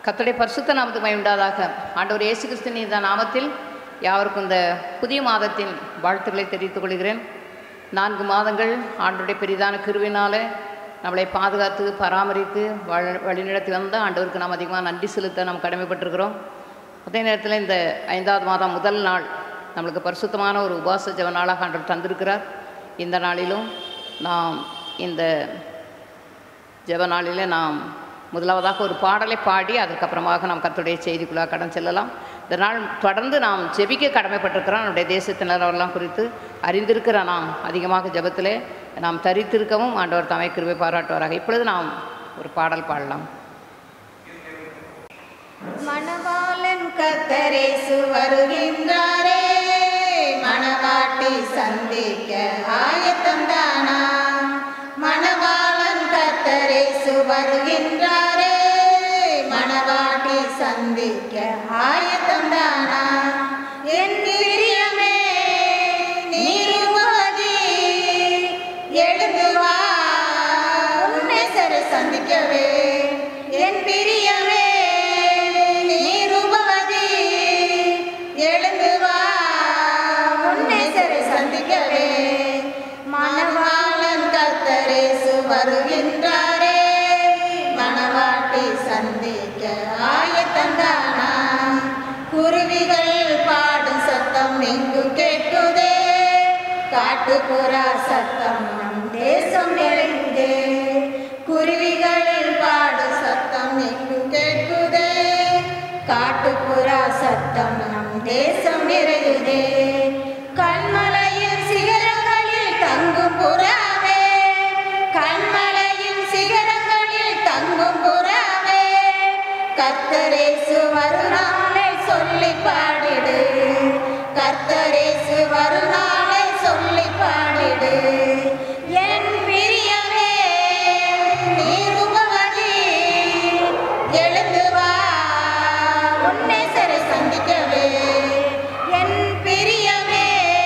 கர்த்தருடைய பரிசுத்த நாமத்துக்கு மயமுண்டாதாக ஆண்டவர் இயேசு கிறிஸ்துவின் இந்த நாமத்தில் யாவருக்கும் இந்த புதிய மாதத்தின் வாழ்த்துக்களை தெரிவித்துக் கொள்கிறேன் நான்கு மாதங்கள் ஆண்டவருடைய பெரிதான கிருவினால நம்மளை பாதுகாத்து பராமரித்து வழ வழிநடத்தி வந்த ஆண்டவருக்கு நாம் அதிகமாக நன்றி செலுத்த நாம் கடமைப்பட்டிருக்கிறோம் அதே நேரத்தில் இந்த ஐந்தாவது மாதம் முதல் நாள் நம்மளுக்கு பரிசுத்தமான ஒரு உபாச ஜெப நாளாக ஆண்டவர் தந்திருக்கிறார் இந்த நாளிலும் நாம் இந்த ஜெப நாளிலே நாம் முதலாவதாக ஒரு பாடலை பாடி அதுக்கப்புறமாக நாம் கர்த்தருடைய செய்திக்குள்ளாக கடன் செல்லலாம் இந்த நாள் தொடர்ந்து நாம் ஜெபிக்க கடமைப்பட்டிருக்கிறோம் நம்முடைய தேசத்தினரெல்லாம் குறித்து அறிந்திருக்கிற நாம் அதிகமாக ஜெபத்திலே நாம் தரித்திருக்கவும் ஆண்டவர் தமை கிருபை பாராட்டுவாராக இப்பொழுது நாம் ஒரு பாடல் பாடலாம் மணவாளன் கத்தரேசு வருகின்றாரே மணவாட்டி சந்திக்க ஆயத்தந்தானா மணவாளன் கத்தரேசு வருகின்றாரே மணவாட்டி சந்திக்க ஆயத்தந்தானா என் பிரியமே நீருமதி எழுந்து வா உன்னேசரை சந்திக்கவே என் பிரியமே நீருபவதி எழுந்து வா உன்னேசரை சந்திக்கவே மணவாளன் கத்தரேசு வருகின்றாரே மணவாட்டி சந்திக்க ஆயத்தந்தானா குருவிகள் பாடும் சத்தம் எங்கு கேட்குதே காட்டுப்புறா சத்தம் நம் தேசம் நிறைந்தே குருவிகளில் பாடும் சத்தம் எங்கு கேட்குதே காட்டுப்புறா சத்தம் நம் தேசம் நிறையுதே கண்மலையின் சிகரங்களில் தங்கும் புறாவே கண்மலையின் சிகரங்களில் தங்கும் புறாவே கர்த்தரேசு வருநாளை சொல்லி பாடிடு கர்த்தரேசு வருநாளை சொல்லி பாடிடு என் பிரியமே நீருபவதி எழுந்து வா உன்னேசரை சந்திக்கவே என் பிரியமே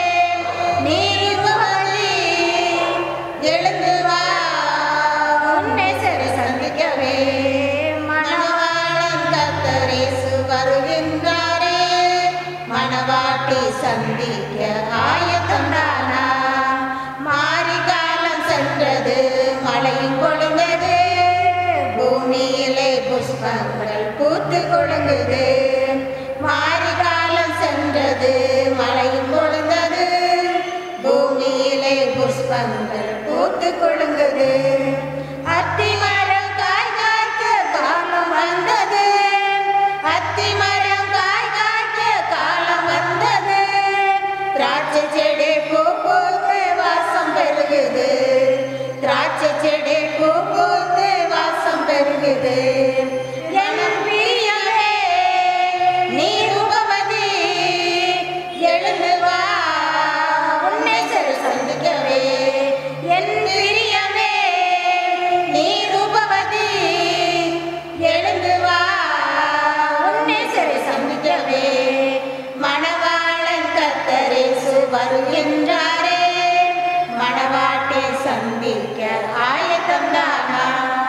நீருபவதி எழுந்து வா உன்னேசரை சந்திக்கவே மணவாளன் கத்தரேசு வருகின்றாரே மணவாட்டி சந்திக்க ஆயத்தந்தானா மாரிகாலம் சென்றது மழையும் கொழுந்தது பூமியிலே புஷ்பங்கள் பூத்து கொழுங்குது மாரிகாலம் சென்றது மழையும் கொழுந்தது பூமியிலே புஷ்பங்கள் பூத்து கொழுங்குது அத்திமரம் காய் காய்க்க காலம் வந்தது அத்திமரம் காய் காய்க்க காலம் வந்தது திராட்சை செடி பூ பூத்து வாசம் பெருகுது திராட்சை செடி பூ பூத்து வாசம் பெருகுது என் பிரியமே நீ ரூபவதி எழுந்து வா உன்னேசரை சந்திக்கவே என் பிரியமே நீ ரூபவதி எழுந்து வா உன்னேசரை சந்திக்கவே மணவாளன் கத்தரேசு வருகின்றாரே மணவாட்டி சந்திக்க ஆயத்தந்தானா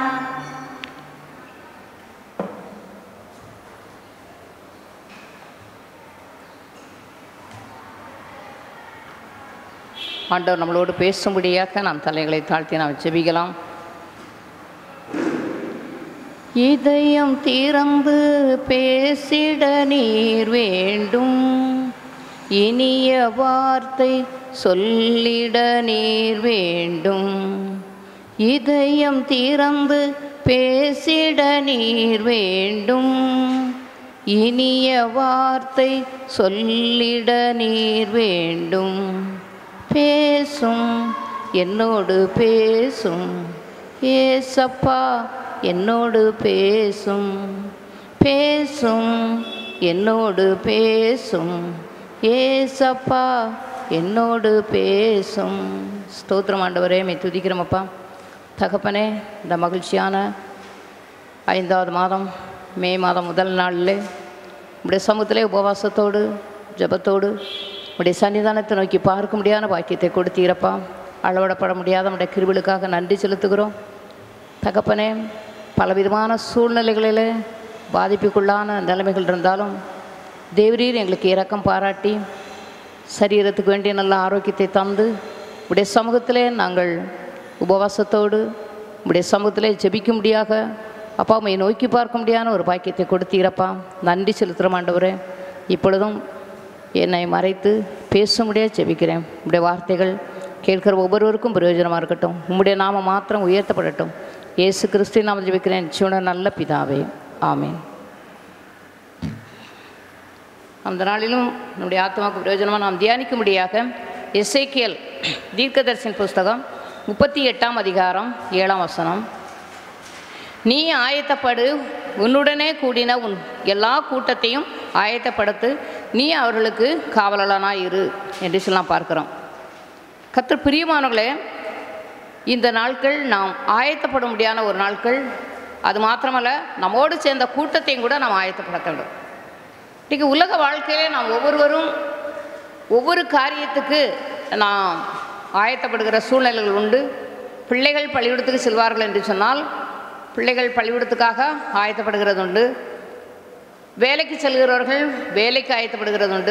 ஆண்டவர் நம்மளோடு பேசும்படியாக நாம் தலைகளை தாழ்த்தி நாம் ஜெபிக்கலாம் இதயம் திறந்து பேசிட நீர் வேண்டும் இனிய வார்த்தை சொல்லிட நீர் வேண்டும் இதயம் திறந்து பேசிட நீர் வேண்டும் இனிய வார்த்தை சொல்லிட நீர் வேண்டும் பேசும் என்னோடு பேசும் ஏசப்பா என்னோடு பேசும் பேசும் என்னோடு பேசும் ஏசப்பா என்னோடு பேசும் ஸ்தோத்திரம் ஆண்டவரே மே துதிக்கிறோமப்பா தகப்பனே இந்த மகிழ்ச்சியான ஐந்தாவது மாதம் மே மாதம் முதல் நாளில் உடைய சமூகத்திலே உபவாசத்தோடு ஜெபத்தோடு உடைய சன்னிதானத்தை நோக்கி பார்க்க முடியாத பாக்கியத்தை கொடுத்தீரப்பா அளவிடப்பட முடியாத உடைய கிருவிலுக்காக நன்றி செலுத்துகிறோம் தகப்பனே பலவிதமான சூழ்நிலைகளில் பாதிப்புக்குள்ளான நிலைமைகள் இருந்தாலும் தேவரீர் எங்களுக்கு இரக்கம் பாராட்டி சரீரத்துக்கு வேண்டிய நல்ல ஆரோக்கியத்தை தந்து உடைய சமூகத்திலே நாங்கள் உபவாசத்தோடு உடைய சமூகத்திலே ஜெபிக்கும்படியாக அப்பா அம்மையை நோக்கி பார்க்க முடியாத ஒரு பாக்கியத்தை கொடுத்தீரப்பா நன்றி செலுத்துகிறோம் ஆண்டவரே இப்பொழுதும் என்னை மறைத்து பேச முடியாது ஜெபிக்கிறேன் உடைய வார்த்தைகள் கேட்கிற ஒவ்வொருவருக்கும் பிரயோஜனமாக இருக்கட்டும் உம்முடைய நாம மாத்திரம் உயர்த்தப்படட்டும் இயேசு கிறிஸ்து நாம ஜெபிக்கிறேன் சிவன நல்ல பிதாவே ஆமென் அந்த நாளிலும் நம்முடைய ஆத்மாவுக்கு பிரயோஜனமாக நாம் தியானிக்கும்படியாக எஸ்ஐக்கியல் தீர்க்கதர்சின் புஸ்தகம் முப்பத்தி எட்டாம் அதிகாரம் ஏழாம் வசனம் நீ ஆயத்தப்படு உன்னுடனே கூடின உன் எல்லா கூட்டத்தையும் ஆயத்தப்படுத்து நீ அவர்களுக்கு காவலனாய் இரு என்று சொல்லலாம் பார்க்கிறோம் கர்த்தர் பிரியமானவர்களே இந்த நாட்கள் நாம் ஆயத்தப்பட முடியாத ஒரு நாட்கள் அது மாத்திரமல்ல நம்மோடு சேர்ந்த கூட்டத்தையும் கூட நாம் ஆயத்தப்படுத்த வேண்டும் இன்றைக்கி உலக வாழ்க்கையிலே நாம் ஒவ்வொருவரும் ஒவ்வொரு காரியத்துக்கு நாம் ஆயத்தப்படுகிற சூழ்நிலைகள் உண்டு பிள்ளைகள் பள்ளிக்கூடத்துக்கு செல்வார்கள் என்று சொன்னால் பிள்ளைகள் பள்ளிக்கூடத்துக்காக ஆயத்தப்படுகிறது உண்டு வேலைக்கு செல்கிறவர்கள் வேலைக்கு ஆயத்தப்படுகிறது உண்டு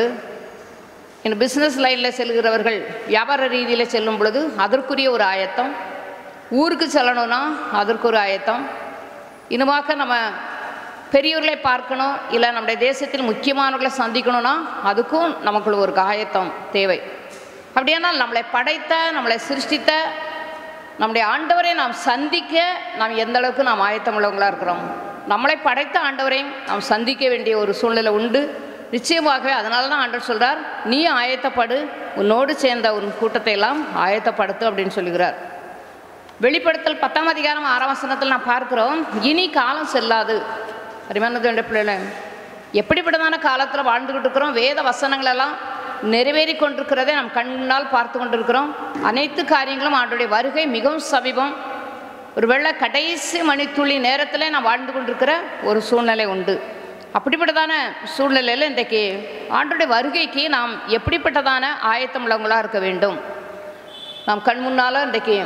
இந்த பிஸ்னஸ் லைனில் செல்கிறவர்கள் வியாபார ரீதியில் செல்லும் பொழுது அதற்குரிய ஒரு ஆயத்தம் ஊருக்கு செல்லணும்னா அதற்கு ஒரு ஆயத்தம் இன்னுமாக்க நம்ம பெரியவர்களை பார்க்கணும் இல்லை நம்முடைய தேசத்தில் முக்கியமானவர்களை சந்திக்கணும்னா அதுக்கும் நமக்குள்ள ஒரு ஆயத்தம் தேவை அப்படியானால் நம்மளை படைத்த நம்மளை சிருஷ்டித்த நம்முடைய ஆண்டவரை நாம் சந்திக்க நாம் எந்த அளவுக்கு நாம் ஆயத்தம் உள்ளவங்களாக இருக்கிறோம் நம்மளை படைத்த ஆண்டவரையும் நாம் சந்திக்க வேண்டிய ஒரு சூழ்நிலை உண்டு நிச்சயமாகவே அதனால தான் ஆண்டவர் சொல்கிறார் நீ ஆயத்தப்படு உன்னோடு சேர்ந்த உன் கூட்டத்தை எல்லாம் ஆயத்தப்படுத்து அப்படின்னு சொல்லுகிறார் வெளிப்படுத்தல் பத்தாம் அதிகாரம் ஆறாம் வசனத்தில் நான் பார்க்கிறோம் இனி காலம் செல்லாது அருமையானது என்ற பிள்ளைகளே எப்படிப்பட்டதான காலத்தில் வாழ்ந்துக்கிட்டு இருக்கிறோம் வேத வசனங்களெல்லாம் நிறைவேறி கொண்டிருக்கிறதை நாம் கண்ணால் பார்த்து கொண்டிருக்கிறோம் அனைத்து காரியங்களும் ஆண்டுடைய வருகை மிகவும் சமீபம் ஒருவேளை கடைசி மணித்துளி நேரத்தில் நாம் வாழ்ந்து கொண்டிருக்கிற ஒரு சூழ்நிலை உண்டு அப்படிப்பட்டதான சூழ்நிலையில் இன்றைக்கு ஆண்டுடைய வருகைக்கு நாம் எப்படிப்பட்டதான ஆயத்தம் உள்ளவங்களாக இருக்க வேண்டும் நாம் கண் முன்னால் இன்றைக்கு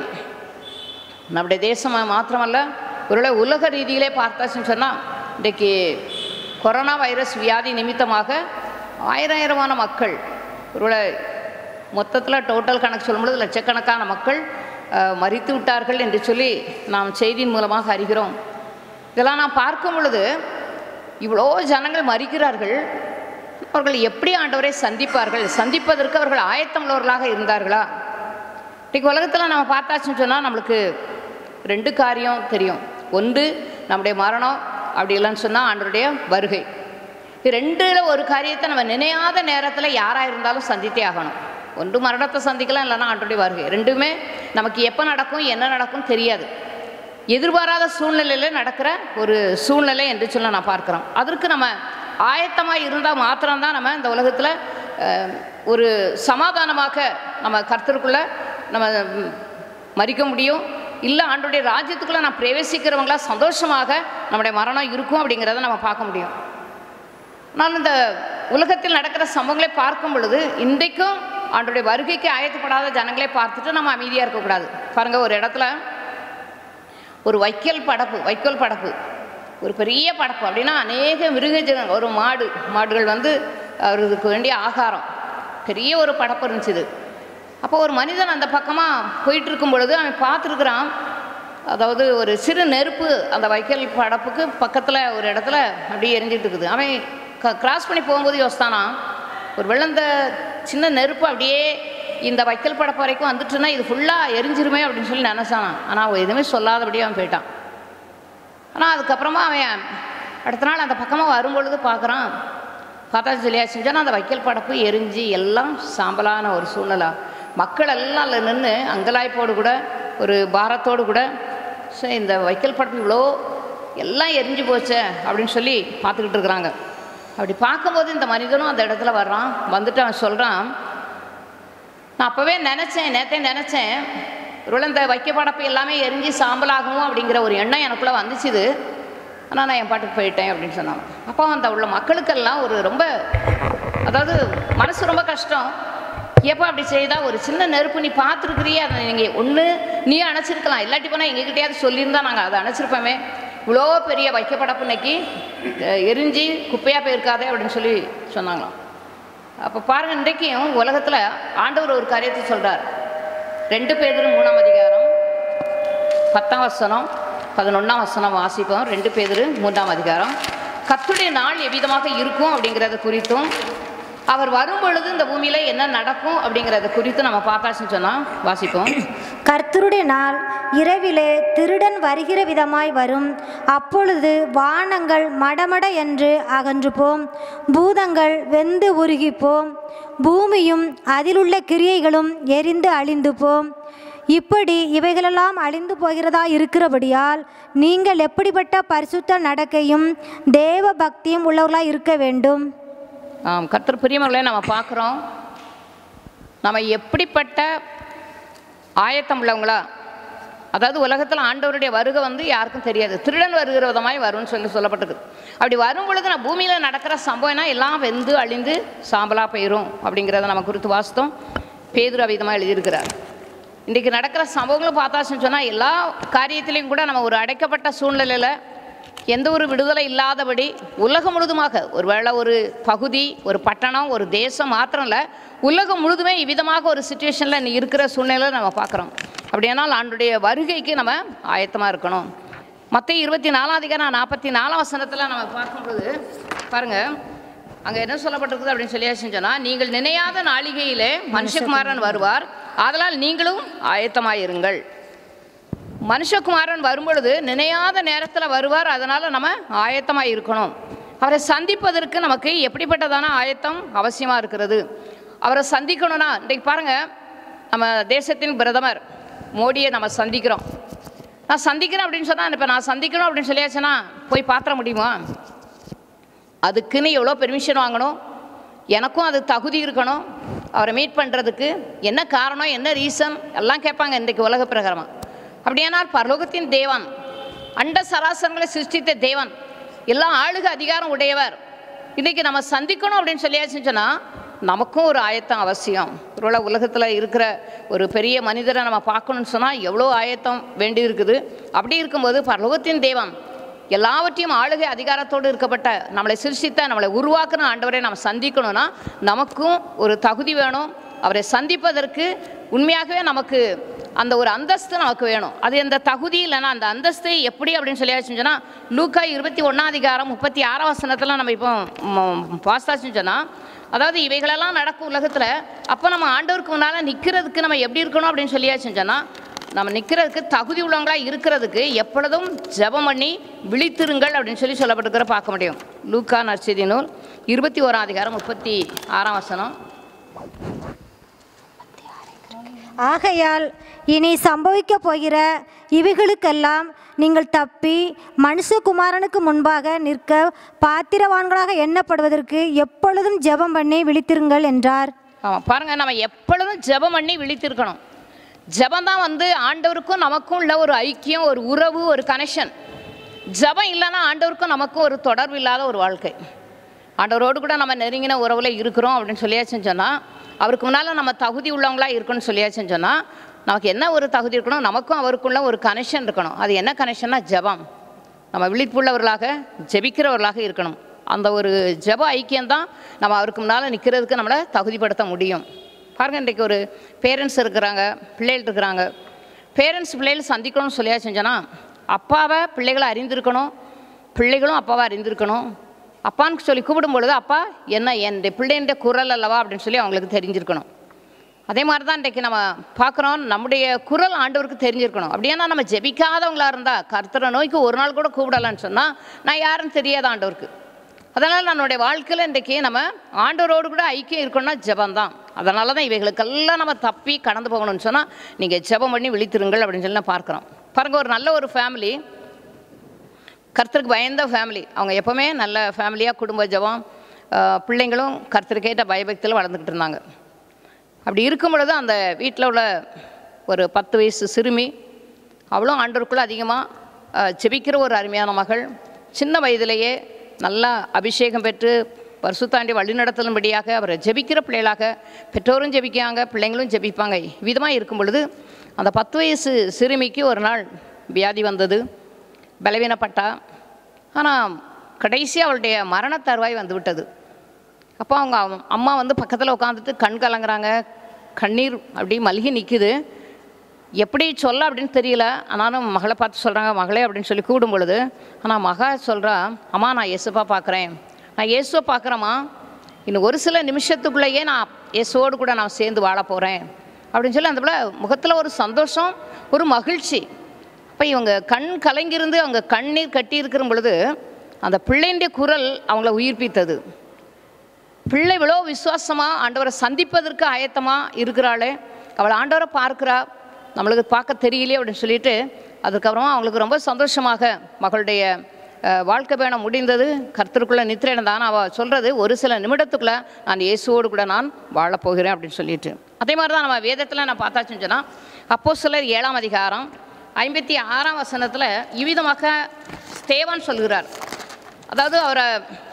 நம்முடைய தேசம் மாத்திரமல்ல ஒருவேளை உலக ரீதியிலே பார்த்தாச்சுன்னு சொன்னால் இன்றைக்கு கொரோனா வைரஸ் வியாதி நிமித்தமாக ஆயிரம் ஆயிரமான மக்கள் ஒருவேளை மொத்தத்தில் டோட்டல் கணக்கு சொல்லும்பொழுது லட்சக்கணக்கான மக்கள் அஹ், மரித்து விட்டார்கள் என்று சொல்லி நாம் செய்தியின் மூலமாக அறிகிறோம் இதெல்லாம் நான் பார்க்கும் பொழுது இவ்வளோ ஜனங்கள் மறிக்கிறார்கள் அவர்கள் எப்படி ஆண்டவரை சந்திப்பார்கள் சந்திப்பதற்கு அவர்கள் ஆயத்தம் உள்ளவர்களாக இருந்தார்களா இன்றைக்கு உலகத்தில் நம்ம பார்த்தாச்சுன்னு சொன்னால் நம்மளுக்கு ரெண்டு காரியம் தெரியும் ஒன்று நம்முடைய மரணம் அப்படி இல்லைன்னு சொன்னால் ஆண்டவருடைய வருகை இது ரெண்டில் ஒரு காரியத்தை நம்ம நினையாத நேரத்தில் யாராக இருந்தாலும் சந்தித்தே ஆகணும் ஒன்று மரணத்தை சந்திக்கலாம் இல்லைன்னா ஆண்டோடைய வருகை ரெண்டுமே நமக்கு எப்போ நடக்கும் என்ன நடக்கும் தெரியாது எதிர்பாராத சூழ்நிலையில் நடக்கிற ஒரு சூழ்நிலை என்று சொல்ல நான் பார்க்குறோம் அதற்கு நம்ம ஆயத்தமாக இருந்தால் மாத்திரம்தான் நம்ம இந்த உலகத்தில் அஹ், ஒரு சமாதானமாக நம்ம கர்த்தருக்குள்ளே நம்ம ம், மறிக்க முடியும் இல்லை ஆண்டுடைய ராஜ்யத்துக்குள்ளே நான் பிரவேசிக்கிறவங்களா சந்தோஷமாக நம்முடைய மரணம் இருக்கும் அப்படிங்கிறத நம்ம பார்க்க முடியும் நான் இந்த உலகத்தில் நடக்கிற சம்பவங்களை பார்க்கும் பொழுது இன்றைக்கும் ஆண்டுடைய வருகைக்கு ஆயத்தப்படாத ஜனங்களை பார்த்துட்டு நம்ம அமைதியாக இருக்கக்கூடாது பாருங்க ஒரு இடத்துல ஒரு வைக்கல் படப்பு வைக்கோல் படப்பு ஒரு பெரிய படப்பு அப்படின்னா அநேக மிருக ஜன ஒரு மாடு மாடுகள் வந்து அவருக்கு வேண்டிய ஆகாரம் பெரிய ஒரு படப்பு இருந்துச்சு அப்போ ஒரு மனிதன் அந்த பக்கமாக போயிட்டு இருக்கும் பொழுது அவன் பார்த்துருக்குறான் அதாவது ஒரு சிறு நெருப்பு அந்த வைக்கல் படப்புக்கு பக்கத்தில் ஒரு இடத்துல அப்படியே எரிஞ்சிட்டு இருக்குது அவன் க கிராஸ் பண்ணி போகும்போது யோசித்தானா ஒரு வெள்ளந்த சின்ன நெருப்பு அப்படியே இந்த வைக்கல் படப்பு வரைக்கும் வந்துட்டுன்னா இது ஃபுல்லாக எரிஞ்சிருமே அப்படின்னு சொல்லி நினச்சானான் ஆனால் அவன் எதுவுமே சொல்லாதபடியே அவன் போயிட்டான் ஆனால் அதுக்கப்புறமா அவன் அடுத்த நாள் அந்த பக்கமாக வரும்பொழுது பார்க்குறான் பார்த்தா சொல்லியாச்சு சொன்னால் அந்த வைக்கல் படப்பு எரிஞ்சு எல்லாம் சாம்பலான ஒரு சூழ்நிலை மக்கள் எல்லாம் அதில் நின்று அங்கலாய்ப்போடு கூட ஒரு பாரத்தோடு கூட சரி இந்த வைக்கல் படப்பு இவ்வளோ எல்லாம் எரிஞ்சு போச்சே அப்படின்னு சொல்லி பார்த்துக்கிட்டு இருக்கிறாங்க அப்படி பார்க்கும்போது இந்த மனிதனும் அந்த இடத்துல வர்றான் வந்துட்டு அவன் சொல்கிறான் நான் அப்போவே நினச்சேன் நேற்றே நினச்சேன் ஒருவேளை இந்த வைக்க படப்பு எல்லாமே எரிஞ்சு சாம்பலாகும் அப்படிங்கிற ஒரு எண்ணம் எனக்குள்ளே வந்துச்சுது ஆனால் நான் என் பாட்டுக்கு போயிட்டேன் அப்படின்னு சொன்னாங்க அப்போ அந்த உள்ள மக்களுக்கெல்லாம் ஒரு ரொம்ப அதாவது மனசு ரொம்ப கஷ்டம் எப்போ அப்படி செய்தால் ஒரு சின்ன நெருப்பு நீ பார்த்துருக்குறியே அதை நீங்கள் ஒன்று நீ அணைச்சிருக்கலாம் இல்லாட்டி போனால் எங்ககிட்டயாவது சொல்லியிருந்தா நாங்கள் அதை அணைச்சிருப்போமே இவ்வளோ பெரிய வைக்கப்பட பின்னைக்கு அஹ், எரிஞ்சு குப்பையாக போயிருக்காதே அப்படின்னு சொல்லி சொன்னாங்களாம் அப்போ பாருங்கள் இன்றைக்கும் உலகத்தில் ஆண்டவர் ஒரு காரியத்தை சொல்கிறார் ரெண்டு பேரும் மூணாம் அதிகாரம் பத்தாம் வசனம் பதினொன்றாம் வசனம் வாசிப்போம் ரெண்டு பேர் மூன்றாம் அதிகாரம் கத்துடைய நாள் எவ்விதமாக இருக்கும் அப்படிங்கிறத குறித்தும் அவர் வரும் பொழுது இந்த பூமியில் என்ன நடக்கும் அப்படிங்கிறத குறித்து நம்ம பார்த்தாச்சுன்னு சொன்னால் வாசிப்போம் கர்த்தருடைய நாள் இரவிலே திருடன் வருகிற விதமாய் வரும் அப்பொழுது வானங்கள் மடமட என்று அகன்று போம் பூதங்கள் வெந்து உருகி போம் பூமியும் அதிலுள்ள கிரியைகளும் எரிந்து அழிந்து போம் இப்படி இவைகளெல்லாம் அழிந்து போகிறதா இருக்கிறபடியால் நீங்கள் எப்படிப்பட்ட பரிசுத்த நடக்கையும் தேவ பக்தியும் உள்ளவர்களாய் இருக்க வேண்டும் ஆம் கர்த்தர் பிரியமர்களே நம்ம பார்க்குறோம் நம்ம எப்படிப்பட்ட ஆயத்தம் உள்ளவங்களா அதாவது உலகத்தில் ஆண்டவருடைய வருகை வந்து யாருக்கும் தெரியாது திருடன் வருகிற விதமாய் வரும்னு சொல்லி சொல்லப்பட்டிருக்கு அப்படி வரும் பொழுது நான் பூமியில் நடக்கிற சம்பவம்னா எல்லாம் வெந்து அழிந்து சாம்பலாக போயிடும் அப்படிங்கிறத நம்ம குறித்து வாசித்தோம் பேதுரு அவிதமாக எழுதியிருக்கிறார் இன்றைக்கி நடக்கிற சம்பவங்களும் பார்த்தாச்சுன்னு சொன்னால் எல்லா காரியத்திலையும் கூட நம்ம ஒரு அடைக்கப்பட்ட சூழ்நிலையில் எந்த ஒரு விடுதலை இல்லாதபடி உலகம் முழுதுமாக ஒருவேளை ஒரு பகுதி ஒரு பட்டணம் ஒரு தேசம் மாத்திரம் இல்லை உலகம் முழுதுமே இவ்விதமாக ஒரு சுச்சுவேஷனில் நீ இருக்கிற சூழ்நிலையில் நம்ம பார்க்குறோம் அப்படியானால் ஆண்டுடைய வருகைக்கு நம்ம ஆயத்தமாக இருக்கணும் மற்ற இருபத்தி நாலாம் அதிகாரம் நாற்பத்தி நாலாம் வசனத்தில் நம்ம பார்க்கும்போது பாருங்கள் அங்கே என்ன சொல்லப்பட்டிருக்குது அப்படின்னு சொல்லியாச்சுன்னு சொன்னால் நீங்கள் நினையாத நாளிகையிலே மனுஷகுமாரன் வருவார் ஆதலால் நீங்களும் ஆயத்தமாயிருங்கள் மனுஷகுமாரன் வரும்பொழுது நினையாத நேரத்தில் வருவார் அதனால் நம்ம ஆயத்தமாக இருக்கணும் அவரை சந்திப்பதற்கு நமக்கு எப்படிப்பட்டதான ஆயத்தம் அவசியமாக இருக்கிறது அவரை சந்திக்கணும்னா இன்றைக்கு பாருங்கள் நம்ம தேசத்தின் பிரதமர் மோடியை நம்ம சந்திக்கிறோம் நான் சந்திக்கிறேன் அப்படின்னு சொன்னால் இப்போ நான் சந்திக்கணும் அப்படின்னு சொல்லியாச்சுன்னா போய் பாத்திர முடியுமா அதுக்குன்னு எவ்வளோ பெர்மிஷன் வாங்கணும் எனக்கும் அது தகுதி இருக்கணும் அவரை மீட் பண்ணுறதுக்கு என்ன காரணம் என்ன ரீசன் எல்லாம் கேட்பாங்க இன்றைக்கு உலக பிரகாரமாக அப்படியானால் பரலோகத்தின் தேவன் அண்ட சராசரங்களை சிருஷ்டித்த தேவன் எல்லா ஆளுக அதிகாரம் உடையவர் இன்றைக்கி நம்ம சந்திக்கணும் அப்படின்னு சொல்லியாச்சுன்னு சொன்னால் நமக்கும் ஒரு ஆயத்தம் அவசியம் ஒருவேளை உலகத்தில் இருக்கிற ஒரு பெரிய மனிதரை நம்ம பார்க்கணும்னு சொன்னால் எவ்வளோ ஆயத்தம் வேண்டி இருக்குது அப்படி இருக்கும்போது பரலோகத்தின் தேவன் எல்லாவற்றையும் ஆளுகை அதிகாரத்தோடு இருக்கப்பட்ட நம்மளை சிருஷ்டித்த நம்மளை உருவாக்குன ஆண்டவரை நம்ம சந்திக்கணும்னா நமக்கும் ஒரு தகுதி வேணும் அவரை சந்திப்பதற்கு உண்மையாகவே நமக்கு அந்த ஒரு அந்தஸ்து நமக்கு வேணும் அது அந்த தகுதி இல்லைன்னா அந்த அந்தஸ்து எப்படி அப்படின்னு சொல்லி சொன்னா லூக்கா இருபத்தி ஒன்றாம் அதிகாரம் முப்பத்தி ஆறாம் வசனத்தில் நம்ம இப்போ பாஸ்தாச்சுன்னு சொன்னால் அதாவது இவைகளெல்லாம் நடக்கும் உலகத்தில் அப்போ நம்ம ஆண்டவருக்கு முன்னால் நிற்கிறதுக்கு நம்ம எப்படி இருக்கணும் அப்படின்னு சொல்லியாச்சுன்னு சொன்னால் நம்ம நிற்கிறதுக்கு தகுதி உள்ளவங்களாக இருக்கிறதுக்கு எப்பொழுதும் ஜெபம் பண்ணி விழித்திருங்கள் அப்படின்னு சொல்லி சொல்லப்பட்டிருக்கிற பார்க்க முடியும் லூக்கா நற்செய்தி நூல் இருபத்தி ஓராம் அதிகாரம் முப்பத்தி ஆறாம் வசனம் ஆகையால் இனி சம்பவிக்க போகிற இவைகளுக்கெல்லாம் நீங்கள் தப்பி மனுஷகுமாரனுக்கு முன்பாக நிற்க பாத்திரவான்களாக எண்ணப்படுவதற்கு எப்பொழுதும் ஜெபம் பண்ணி விழித்திருங்கள் என்றார் ஆமாம் பாருங்கள் நம்ம எப்பொழுதும் ஜெபம் பண்ணி விழித்திருக்கணும் ஜெபம் தான் வந்து ஆண்டவருக்கும் நமக்கும் உள்ள ஒரு ஐக்கியம் ஒரு உறவு ஒரு கனெக்ஷன் ஜெபம் இல்லைன்னா ஆண்டவருக்கும் நமக்கும் ஒரு தொடர்பு இல்லாத ஒரு வாழ்க்கை ஆண்டவரோடு கூட நம்ம நெருங்கின உறவில் இருக்கிறோம் அப்படின்னு சொல்லியாச்சுன்னு சொன்னால் அவருக்கு முன்னால் நம்ம தகுதி உள்ளவங்களாக இருக்கணும்னு சொல்லியாச்சுன்னு சொன்னால் நமக்கு என்ன ஒரு தகுதி இருக்கணும் நமக்கும் அவருக்குள்ள ஒரு கனெக்ஷன் இருக்கணும் அது என்ன கனெக்ஷன்னா ஜெபம் நம்ம விழிப்புள்ளவர்களாக ஜெபிக்கிறவர்களாக இருக்கணும் அந்த ஒரு ஜெப ஐக்கியம்தான் நம்ம அவருக்கு முன்னால் நிற்கிறதுக்கு நம்மளை தகுதிப்படுத்த முடியும் பாருங்க இன்றைக்கு ஒரு பேரண்ட்ஸ் இருக்கிறாங்க பிள்ளைகள் இருக்கிறாங்க பேரண்ட்ஸ் பிள்ளைகள் சந்திக்கணும்னு சொல்லியா செஞ்சோன்னா அப்பாவை பிள்ளைகளை அறிந்திருக்கணும் பிள்ளைகளும் அப்பாவை அறிந்திருக்கணும் அப்பான்னு சொல்லி கூப்பிடும் பொழுது அப்பா என்ன என் பிள்ளைன்ற குரல் அல்லவா அப்படின்னு சொல்லி அவங்களுக்கு தெரிஞ்சிருக்கணும் அதே மாதிரி தான் இன்றைக்கு நம்ம பார்க்குறோம் நம்முடைய குரல் ஆண்டவருக்கு தெரிஞ்சிருக்கணும் அப்படின்னா நம்ம ஜெபிக்காதவங்களா இருந்தால் கர்த்தரை நோய்க்கு ஒரு நாள் கூட கூப்பிடலான்னு சொன்னால் நான் யாருன்னு தெரியாத ஆண்டவருக்கு அதனால் நம்மளுடைய வாழ்க்கையில் இன்றைக்கி நம்ம ஆண்டவரோடு கூட ஐக்கியம் இருக்கணும்னா ஜெபம் தான் அதனால தான் இவைகளுக்கெல்லாம் நம்ம தப்பி கடந்து போகணும்னு சொன்னால் நீங்கள் ஜெபம் பண்ணி விழித்திருங்கள் அப்படின்னு சொல்லி நான் பார்க்குறோம் பாருங்கள் ஒரு நல்ல ஒரு ஃபேமிலி கர்த்தருக்கு பயந்த ஃபேமிலி அவங்க எப்போவுமே நல்ல ஃபேமிலியாக குடும்ப ஜெபம் ஆஹ், பிள்ளைங்களும் கர்த்தருக்கேற்ற பயபக்தியில் வளர்ந்துக்கிட்டு இருந்தாங்க அப்படி இருக்கும் பொழுது அந்த வீட்டில் உள்ள ஒரு பத்து வயசு சிறுமி அவளும் ஆண்டவருக்குள்ள அதிகமாக ஜெபிக்கிற ஒரு அருமையான மகள் சின்ன வயதிலேயே நல்லா அபிஷேகம் பெற்று பரிசுத்தாண்டி வழிநடத்தலும்படியாக அவரை ஜெபிக்கிற பிள்ளைகளாக பெற்றோரும் ஜெபிக்காங்க பிள்ளைங்களும் ஜெபிப்பாங்க விதமாக இருக்கும் பொழுது அந்த பத்து வயசு சிறுமிக்கு ஒரு நாள் வியாதி வந்தது பலவீனப்பட்டா ஆனால் கடைசி அவளுடைய மரண தருவாய் வந்து விட்டது அப்போ அவங்க அவ- அம்மா வந்து பக்கத்தில் உட்காந்துட்டு கண் கலங்குறாங்க கண்ணீர் அப்படி மல்கி நிற்குது எப்படி சொல்ல அப்படின்னு தெரியல ஆனாலும் மகளை பார்த்து சொல்கிறாங்க மகளே அப்படின்னு சொல்லி கூடும் பொழுது ஆனால் மகா சொல்கிறா அம்மா நான் இயேசுப்பா பார்க்குறேன் நான் இயேசுவை பார்க்குறேம்மா இன்னும் ஒரு சில நிமிஷத்துக்குள்ளேயே நான் இயேசுவோடு கூட நான் சேர்ந்து வாழ போகிறேன் அப்படின்னு சொல்லி அந்த பிள்ளை முகத்தில் ஒரு சந்தோஷம் ஒரு மகிழ்ச்சி அப்போ இவங்க கண் கலங்கியிருந்து அவங்க கண்ணீர் கட்டி இருக்கிற பொழுது அந்த பிள்ளைடைய குரல் அவங்கள உயிர்ப்பித்தது பிள்ளை இவ்வளோ விசுவாசமாக ஆண்டவரை சந்திப்பதற்கு ஆயத்தமாக இருக்கிறாளே அவள் ஆண்டவரை பார்க்குறா நம்மளுக்கு பார்க்க தெரியலையே அப்படின்னு சொல்லிட்டு அதுக்கப்புறமா அவங்களுக்கு ரொம்ப சந்தோஷமாக மகளுடைய அஹ், வாழ்க்கை பயணம் முடிந்தது கர்த்தருக்குள்ளே நித்திரையிடம் அவள் சொல்கிறது ஒரு சில நிமிடத்துக்குள்ளே நான் இயேசுவோடு கூட நான் வாழப் போகிறேன் அப்படின்னு சொல்லிட்டு அதே மாதிரி தான் நம்ம வேதத்தில் நான் பார்த்தாச்சுன்னு சொன்னால் அப்போ சிலர் ஏழாம் அதிகாரம் ஐம்பத்தி ஆறாம் வசனத்தில் இவ்விதமாக ஸ்தேவான் சொல்கிறார் அதாவது அவரை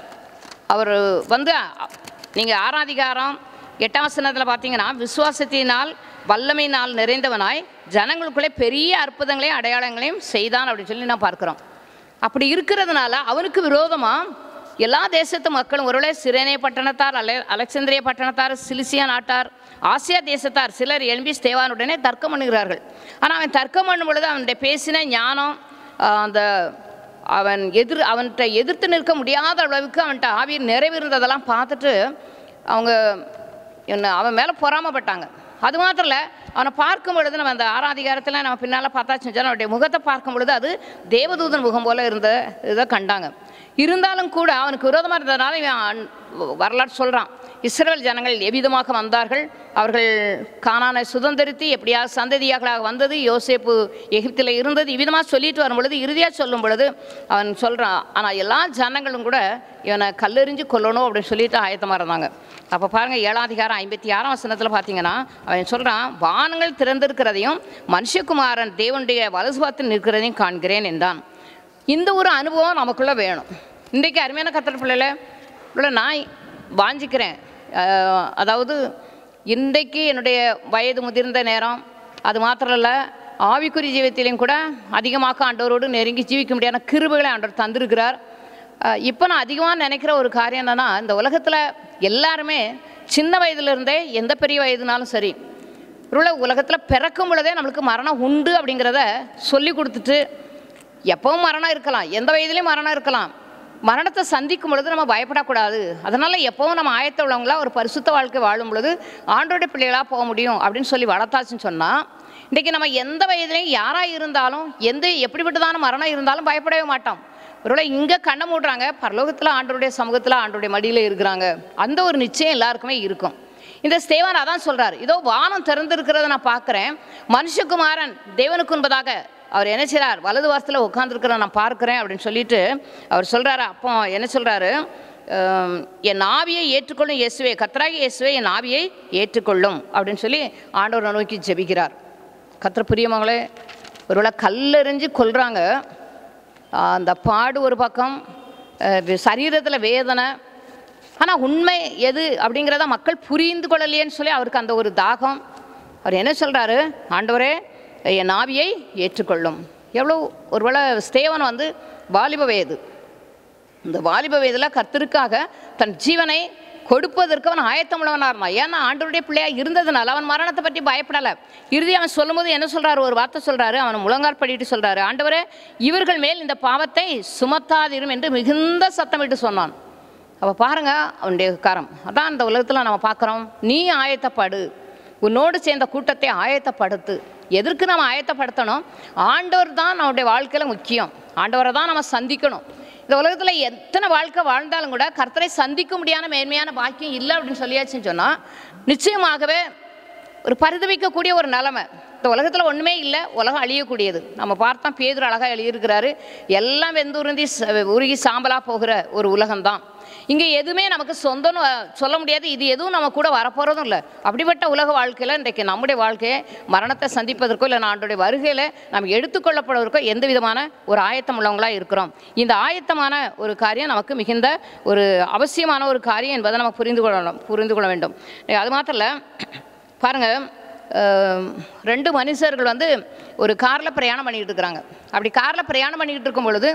அவர் வந்து நீங்கள் ஆராதிகாரம் எட்டாம் வசனத்தில் பார்த்தீங்கன்னா விசுவாசத்தினால் வல்லமையினால் நிறைந்தவனாய் ஜனங்களுக்குள்ளே பெரிய அற்புதங்களையும் அடையாளங்களையும் செய்தான் அப்படின்னு சொல்லி நான் பார்க்குறோம் அப்படி இருக்கிறதுனால அவனுக்கு விரோதமாக எல்லா தேசத்து மக்களும் ஒருவேளை சிரேனே பட்டணத்தார் அலே அலெக்சாந்திரிய பட்டணத்தார் சிலிசியா நாட்டார் ஆசியா தேசத்தார் சிலர் எழும்பி ஸ்தேவானுடனே தர்க்கம் பண்ணுகிறார்கள் ஆனால் அவன் தர்க்கம் பண்ணும் பொழுது அவனுடைய பேசின ஞானம் ஆஹ், அந்த அவன் எதிர் அவன்கிட்ட எதிர்த்து நிற்க முடியாத அளவுக்கு அவன்கிட்ட ஆவியில் நிறைவிருந்ததெல்லாம் பார்த்துட்டு அவங்க என்ன அவன் மேலே பொறாமப்பட்டாங்க அது மாத்திரம் இல்லை அவனை பார்க்கும் பொழுது நம்ம அந்த ஆறாதிகாரத்தில் நம்ம பின்னால் பார்த்தாச்சுன்னு சொன்னா, அவனுடைய முகத்தை பார்க்கும் பொழுது அது தேவதூதன் முகம் போல இருந்த இதை கண்டாங்க இருந்தாலும் கூட அவனுக்கு விரோதமாக இருந்ததுனால இவன் அன்- வரலாறு சொல்கிறான் இஸ்ரேல் ஜனங்கள் எவ்விதமாக வந்தார்கள் அவர்கள் கானானை சுதந்திரித்து எப்படியாவது சந்ததியாக வந்தது யோசேப்பு எகிப்தில் இருந்தது இவ்விதமாக சொல்லிட்டு வரும் பொழுது இறுதியாக சொல்லும் பொழுது அவன் சொல்கிறான் ஆனால் எல்லா ஜனங்களும் கூட இவனை கல்லெறிஞ்சு கொல்லணும் அப்படின்னு சொல்லிட்டு ஆயத்தமாக இருந்தாங்க அப்போ பாருங்கள் ஏழாம் அதிகாரம் ஐம்பத்தி ஆறாம் வசனத்தில் பார்த்தீங்கன்னா அவன் சொல்கிறான் வானங்கள் திறந்திருக்கிறதையும் மனுஷகுமாரன் தேவனுடைய வலசுபாத்தில் நிற்கிறதையும் காண்கிறேன் என்றான் இந்த ஒரு அனுபவம் நமக்குள்ளே வேணும் இன்றைக்கு அருமையான கத்திர பிள்ளைல பிள்ளை நான் வாஞ்சிக்கிறேன் அஹ், அதாவது இன்றைக்கு என்னுடைய வயது முதிர்ந்த நேரம் அது மாத்திரம் இல்லை ஆவிக்குறி ஜீவியத்திலையும் கூட அதிகமாக ஆண்டவரோடு நெருங்கி ஜீவிக்க முடியாத கிருபைகளை ஆண்டவர் தந்திருக்கிறார் அஹ், இப்போ நான் அதிகமாக நினைக்கிற ஒரு காரியம் என்னென்னா இந்த உலகத்தில் எல்லாருமே சின்ன வயதுலேருந்தே எந்த பெரிய வயதுனாலும் சரி ஒருவேளை உலகத்தில் பிறக்கும் பொழுதே நம்மளுக்கு மரணம் உண்டு அப்படிங்கிறத சொல்லி கொடுத்துட்டு எப்பவும் மரணம் இருக்கலாம் எந்த வயதிலையும் மரணம் இருக்கலாம் மரணத்தை சந்திக்கும் பொழுது நம்ம பயப்படக்கூடாது அதனால் எப்பவும் நம்ம ஆயத்த உள்ளவங்களா ஒரு பரிசுத்த வாழ்க்கை வாழும் பொழுது ஆண்டோட பிள்ளைகளாக போக முடியும் அப்படின்னு சொல்லி வளர்த்தாச்சுன்னு சொன்னால் இன்றைக்கி நம்ம எந்த வயதிலையும் யாராக இருந்தாலும் எந்த எப்படிப்பட்டதான மரணம் இருந்தாலும் பயப்படவே மாட்டோம் ஒருவேளை இங்கே கண்ணை மூடுறாங்க பரலோகத்தில் ஆண்டோடைய சமூகத்தில் ஆண்டோடைய மடியில் இருக்கிறாங்க அந்த ஒரு நிச்சயம் எல்லாருக்குமே இருக்கும் இந்த ஸ்தேவான் அதான் சொல்றார் இதோ வானம் திறந்திருக்கிறத நான் பார்க்குறேன் மனுஷகுமாரன் தேவனுக்கு என்பதாக அவர் என்ன செய்றார் வலது வாசத்தில் உட்காந்துருக்கிறத நான் பார்க்குறேன் அப்படின்னு சொல்லிட்டு அவர் சொல்றாரு அப்போ என்ன சொல்றாரு "ஆம், என் ஆவியை ஏற்றுக்கொள்ளும் இயேசுவே கத்தராகி இயேசுவே என் ஆவியை ஏற்றுக்கொள்ளும் அப்படின்னு சொல்லி ஆண்டவரை நோக்கி ஜெபிக்கிறார் கத்திர பிரியமங்களே ஒருவேளை கல்லெறிஞ்சு கொல்றாங்க அந்த பாடு ஒரு பக்கம் சரீரத்தில் வேதனை ஆனால் உண்மை எது அப்படிங்கிறத மக்கள் புரிந்து கொள்ளலையேன்னு சொல்லி அவருக்கு அந்த ஒரு தாகம் அவர் என்ன சொல்கிறாரு ஆண்டவரே என் ஆவியை ஏற்றுக்கொள்ளும் எவ்வளோ ஒருவேளை ஸ்தேவன் வந்து வாலிப வயது இந்த வாலிப வயதில் கர்த்தருக்காக தன் ஜீவனை கொடுப்பதற்கு அவன் ஆயத்தமுள்ளவனாக இருந்தான் ஏன்னா ஆண்டவருடைய பிள்ளையா இருந்ததுனால அவன் மரணத்தை பற்றி பயப்படலை இறுதி அவன் சொல்லும்போது என்ன சொல்றாரு ஒரு வார்த்தை சொல்றாரு அவன் முழங்கால் படிட்டு சொல்றாரு ஆண்டவரே இவர்கள் மேல் இந்த பாவத்தை சுமத்தாதிரும் என்று மிகுந்த சத்தமிட்டு சொன்னான் அப்போ பாருங்க அவனுடைய காரம் அதான் இந்த உலகத்தில் நம்ம பார்க்குறோம் நீ ஆயத்தப்படு உன்னோடு சேர்ந்த கூட்டத்தை ஆயத்தப்படுத்து எதற்கு நம்ம ஆயத்தப்படுத்தணும் ஆண்டவர் தான் நம்முடைய வாழ்க்கையில் முக்கியம் ஆண்டவரை தான் நம்ம சந்திக்கணும் இந்த உலகத்தில் எத்தனை வாழ்க்கை வாழ்ந்தாலும் கூட கர்த்தரை சந்திக்க முடியாத மேன்மையான பாக்கியம் இல்லை அப்படின்னு சொல்லியாச்சுன்னு சொன்னால் நிச்சயமாகவே ஒரு பரிதவிக்கக்கூடிய ஒரு நிலமை இந்த உலகத்தில் ஒன்றுமே இல்லை உலகம் அழியக்கூடியது நம்ம பார்த்தா பேதர் அழகாக எழுதியிருக்கிறாரு எல்லாம் வெந்து உருந்தி ச- உருகி சாம்பலாக போகிற ஒரு உலகம்தான் இங்கே எதுவுமே நமக்கு சொந்தம்னு அஹ், சொல்ல முடியாது இது எதுவும் நம்ம கூட வரப்போகிறதும் இல்லை அப்படிப்பட்ட உலக வாழ்க்கையில் இன்றைக்கு நம்முடைய வாழ்க்கையை மரணத்தை சந்திப்பதற்கோ இல்லை ஆண்டுடைய வருகையில் நம்ம எடுத்துக்கொள்ளப்படுவதற்கோ எந்த விதமான ஒரு ஆயத்தம் உள்ளவங்களாக இருக்கிறோம் இந்த ஆயத்தமான ஒரு காரியம் நமக்கு மிகுந்த ஒரு அவசியமான ஒரு காரியம் என்பதை நம்ம புரிந்து கொள்ளணும் புரிந்து கொள்ள வேண்டும் அது மாத்திரம் இல்லை பாருங்கள் அஹ், ரெண்டு மனுஷர்கள் வந்து ஒரு காரில் பிரயாணம் பண்ணிக்கிட்டு இருக்கிறாங்க அப்படி காரில் பிரயாணம் பண்ணிக்கிட்டு இருக்கும் பொழுது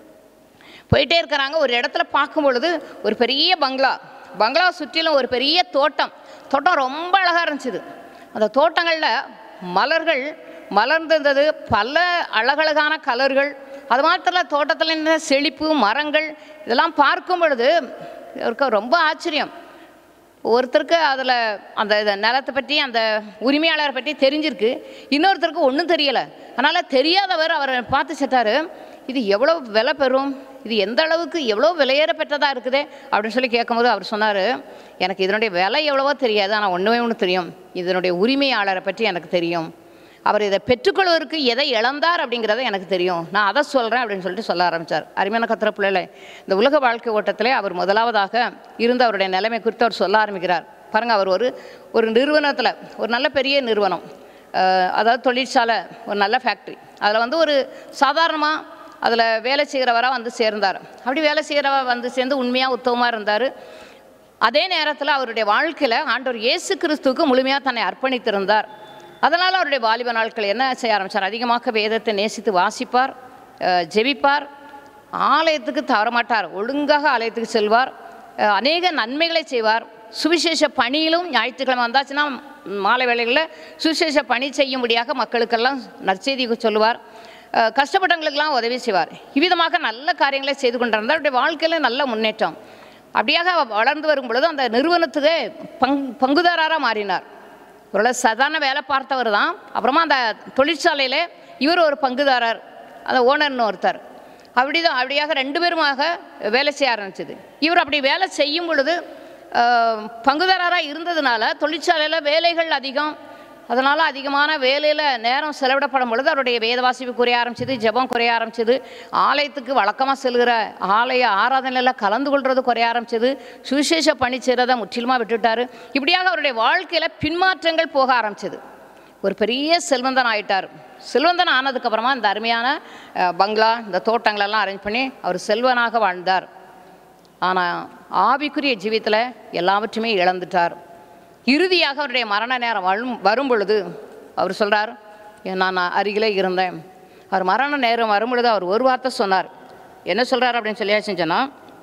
போயிட்டே இருக்கிறாங்க ஒரு இடத்துல பார்க்கும் பொழுது ஒரு பெரிய பங்களா பங்களா சுற்றிலும் ஒரு பெரிய தோட்டம் தோட்டம் ரொம்ப அழகாக இருந்துச்சுது அந்த தோட்டங்களில் மலர்கள் மலர்ந்திருந்தது பல அழகழகான கலர்கள் அது மாத்திரம் தோட்டத்தில் இருந்த செழிப்பு மரங்கள் இதெல்லாம் பார்க்கும் பொழுது இவருக்கு ரொம்ப ஆச்சரியம் ஒருத்தருக்கு அதில் அந்த இத நிலத்தை பற்றி அந்த உரிமையாளரை பற்றி தெரிஞ்சிருக்கு இன்னொருத்தருக்கு ஒன்றும் தெரியலை அதனால் தெரியாதவர் அவரை பார்த்து செட்டாரு இது எவ்வளோ விலை பெறும் இது எந்த அளவுக்கு எவ்வளோ விலையேற பெற்றதாக இருக்குதே அப்படின்னு சொல்லி கேட்கும்போது அவர் சொன்னார் எனக்கு இதனுடைய விலை எவ்வளவோ தெரியாது ஆனால் ஒன்றுமே ஒன்று தெரியும் இதனுடைய உரிமையாளரை பற்றி எனக்கு தெரியும் அவர் இதை பெற்றுக்கொள்வதற்கு எதை இழந்தார் அப்படிங்கிறத எனக்கு தெரியும் நான் அதை சொல்கிறேன் அப்படின்னு சொல்லிட்டு சொல்ல ஆரம்பித்தார் அருமையான கத்திர பிள்ளைகளை இந்த உலக வாழ்க்கை ஓட்டத்திலே அவர் முதலாவதாக இருந்த அவருடைய நிலைமை குறித்து அவர் சொல்ல ஆரம்பிக்கிறார் பாருங்கள் அவர் ஒரு ஒரு நிறுவனத்தில் ஒரு நல்ல பெரிய நிறுவனம் அஹ், அதாவது தொழிற்சாலை ஒரு நல்ல ஃபேக்ட்ரி அதில் வந்து ஒரு சாதாரணமாக அதில் வேலை செய்கிறவராக வந்து சேர்ந்தார் அப்படி வேலை செய்கிறவ வந்து சேர்ந்து உண்மையாக உத்தமமாக இருந்தார் அதே நேரத்தில் அவருடைய வாழ்க்கையில் ஆண்டவர் இயேசு கிறிஸ்துவுக்கு முழுமையாக தன்னை அர்ப்பணித்திருந்தார் அதனால் அவருடைய வாலிப நாட்கள் என்ன செய்ய ஆரம்பித்தார் அதிகமாக வேதத்தை நேசித்து வாசிப்பார் அஹ், ஜெபிப்பார் ஆலயத்துக்கு தவறமாட்டார் ஒழுங்காக ஆலயத்துக்கு செல்வார் அஹ், அநேக நன்மைகளை செய்வார் சுவிசேஷ பணியிலும் ஞாயிற்றுக்கிழமை வந்தாச்சுன்னா ம், மாலை வேளைகளில் சுவிசேஷ பணி செய்யும்படியாக மக்களுக்கெல்லாம் நற்செய்தி சொல்லுவார் அஹ், கஷ்டப்பட்டவங்களுக்கெல்லாம் உதவி செய்வார் இவ்விதமாக நல்ல காரியங்களை செய்து கொண்டிருந்தார் அவருடைய வாழ்க்கையில் நல்ல முன்னேற்றம் அப்படியாக அவர் வளர்ந்து வரும் பொழுது அந்த நிறுவனத்துக்கு பங் பங்குதாரராக மாறினார் ஒரு சாதாரண வேலை பார்த்தவர் தான் அப்புறமா அந்த தொழிற்சாலையில் இவர் ஒரு பங்குதாரர் அந்த ஓனர்னு ஒருத்தர் அப்படி தான் அப்படியாக ரெண்டு பேருமாக வேலை செய்ய ஆரம்பிச்சது இவர் அப்படி வேலை செய்யும் பொழுது அஹ், பங்குதாரராக இருந்ததுனால தொழிற்சாலையில் வேலைகள் அதிகம் அதனால் அதிகமான வேலையில் நேரம் செலவிடப்படும் பொழுது அவருடைய வேத வாசிப்பு குறைய ஆரம்பிச்சது ஜெபம் குறைய ஆரம்பிச்சது ஆலயத்துக்கு வழக்கமாக செல்கிற ஆலய ஆராதனையில் கலந்து கொள்வது குறைய ஆரம்பிச்சது சுவிசேஷ பணி செய்கிறத முற்றிலுமாக விட்டுட்டார் இப்படியாக அவருடைய வாழ்க்கையில் பின்மாற்றங்கள் போக ஆரம்பிச்சது ஒரு பெரிய செல்வந்தன் ஆயிட்டார் செல்வந்தன் ஆனதுக்கப்புறமா இந்த அருமையான அஹ், பங்களா இந்த தோட்டங்களெல்லாம் அரேஞ்ச் பண்ணி அவர் செல்வனாக வாழ்ந்தார் ஆனால் ஆவிக்குரிய ஜீவியத்தில் எல்லாவற்றையுமே இழந்துட்டார் இறுதியாக அவருடைய மரண நேரம் வரும் வரும் பொழுது அவர் சொல்கிறார் நான் அருகிலே இருந்தேன் அவர் மரண நேரம் வரும் பொழுது அவர் ஒரு வார்த்தை சொன்னார் என்ன சொல்கிறார் அப்படின்னு சொல்லியாச்சுன்னு சொன்னால்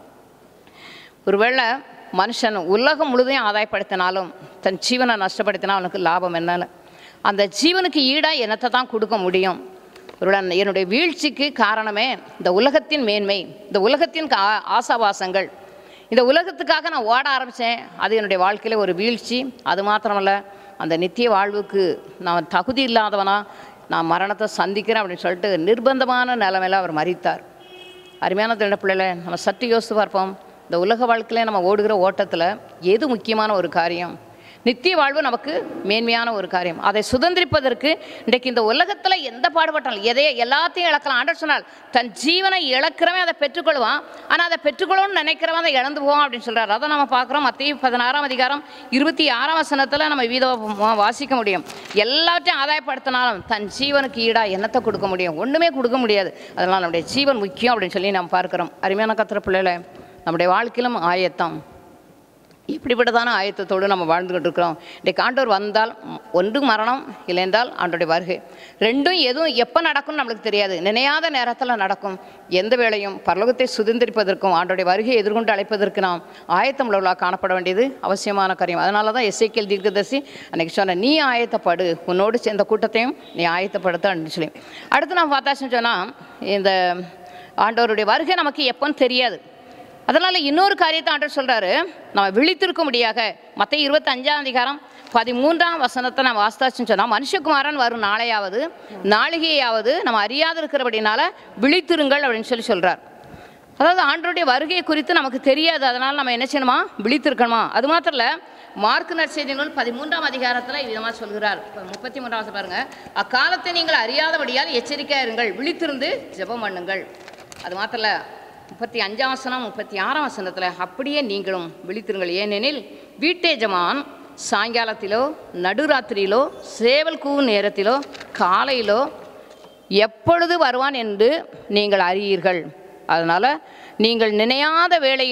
ஒருவேளை மனுஷன் உலகம் முழுதையும் ஆதாயப்படுத்தினாலும் தன் ஜீவனை நஷ்டப்படுத்தினா அவனுக்கு லாபம் என்னன்னு அந்த ஜீவனுக்கு ஈடாக என்னத்தை தான் கொடுக்க முடியும் ஒருவேளை என்னுடைய வீழ்ச்சிக்கு காரணமே இந்த உலகத்தின் மேன்மை இந்த உலகத்தின் கா- ஆசாபாசங்கள் இந்த உலகத்துக்காக நான் ஓட ஆரம்பித்தேன் அது என்னுடைய வாழ்க்கையில் ஒரு வீழ்ச்சி அது மாத்திரமல்ல அந்த நித்திய வாழ்வுக்கு நான் தகுதி இல்லாதவனா நான் மரணத்தை சந்திக்கிறேன் அப்படின்னு சொல்லிட்டு நிர்பந்தமான நிலைமையில் அவர் மறித்தார் அருமையான திருட பிள்ளைகளை நம்ம சற்று யோசித்து பார்ப்போம் இந்த உலக வாழ்க்கையில் நம்ம ஓடுகிற ஓட்டத்தில் எது முக்கியமான ஒரு காரியம் நித்திய வாழ்வு நமக்கு மேன்மையான ஒரு காரியம் அதை சுதந்திரிப்பதற்கு இன்றைக்கு இந்த உலகத்தில் எந்த பாடுபட்டாலும் எதைய எல்லாத்தையும் இழக்கலாம் ஆண்டர் சொன்னால் தன் ஜீவனை இழக்கிறவன் அதை பெற்றுக்கொள்வான் ஆனால் அதை பெற்றுக்கொள்ளணும்னு நினைக்கிறவன் அதை இழந்து போவான் அப்படின்னு சொல்கிறார் அதை நம்ம பார்க்குறோம் மத்திய பதினாறாம் அதிகாரம் இருபத்தி ஆறாம் வசனத்தில் நம்ம வீத வாசிக்க முடியும் எல்லாத்தையும் ஆதாயப்படுத்தினாலும் தன் ஜீவனுக்கு ஈடாக என்னத்தை கொடுக்க முடியும் ஒன்றுமே கொடுக்க முடியாது அதனால் நம்முடைய ஜீவன் முக்கியம் அப்படின்னு சொல்லி நாம் பார்க்குறோம் அருமையான கத்திர பிள்ளைகளை நம்முடைய வாழ்க்கையிலும் ஆயத்தம் இப்படிப்பட்டதான ஆயத்தத்தோடு நம்ம வாழ்ந்துகிட்டு இருக்கிறோம் இன்றைக்கு ஆண்டவர் வந்தால் ம், ஒன்று மரணம் இல்லைன்றால் ஆண்டோடைய வருகை ரெண்டும் எதுவும் எப்போ நடக்கும்னு நம்மளுக்கு தெரியாது நினையாத நேரத்தில் நடக்கும் எந்த வேளையும் பரலோகத்தை சுதந்திரிப்பதற்கும் ஆண்டோடைய வருகையை எதிர்கொண்டு அழைப்பதற்கு நாம் ஆயத்தம் உள்ளவர்களாக காணப்பட வேண்டியது அவசியமான காரியம் அதனால தான் எஸ்ஐக்கியல் தீர்க்கதரிசி அன்னைக்கு சொன்ன நீ ஆயத்தப்படு உன்னோடு சேர்ந்த கூட்டத்தையும் நீ ஆயத்தப்படுத்த அப்படின்னு சொல்லி அடுத்து நான் பார்த்தாச்சுன்னு சொன்னால் இந்த ஆண்டவருடைய வருகை நமக்கு எப்போன்னு தெரியாது அதனால் இன்னொரு காரியத்தை ஆண்டவர் சொல்கிறாரு நம்ம விழித்திருக்கும்படியாக மற்ற இருபத்தஞ்சாம் அதிகாரம் பதிமூன்றாம் வசனத்தை நம்ம வாஸ்தாச்சுன்னு சொன்னால் மனுஷகுமாரன் வரும் நாளையாவது நாளிகையாவது நம்ம அறியாது இருக்கிறபடினால விழித்திருங்கள் அப்படின்னு சொல்லி சொல்கிறார் அதாவது ஆண்டருடைய வருகை குறித்து நமக்கு தெரியாது அதனால் நம்ம என்ன செய்யணுமா விழித்திருக்கணுமா அது மாத்திரம் இல்லை மார்க் நற்செய்தி நூல் பதிமூன்றாம் அதிகாரத்தில் விதமாக சொல்கிறார் இப்ப முப்பத்தி மூன்றாவது பாருங்க அக்காலத்தை நீங்கள் அறியாதபடியால் எச்சரிக்கையாக இருங்கள் விழித்திருந்து ஜெபம் பண்ணுங்கள் அது மாத்திரம் இல்லை முப்பத்தி அஞ்சாம் வசனம் முப்பத்தி ஆறாம் வசனத்தில் அப்படியே நீங்களும் விழித்திருங்கள் ஏனெனில் வீட்டேஜமான் சாயங்காலத்திலோ நடுராத்திரியிலோ சேவல் கூவும் நேரத்திலோ காலையிலோ எப்பொழுது வருவான் என்று நீங்கள் அறியீர்கள் அதனால் நீங்கள் நினையாத வேளையில்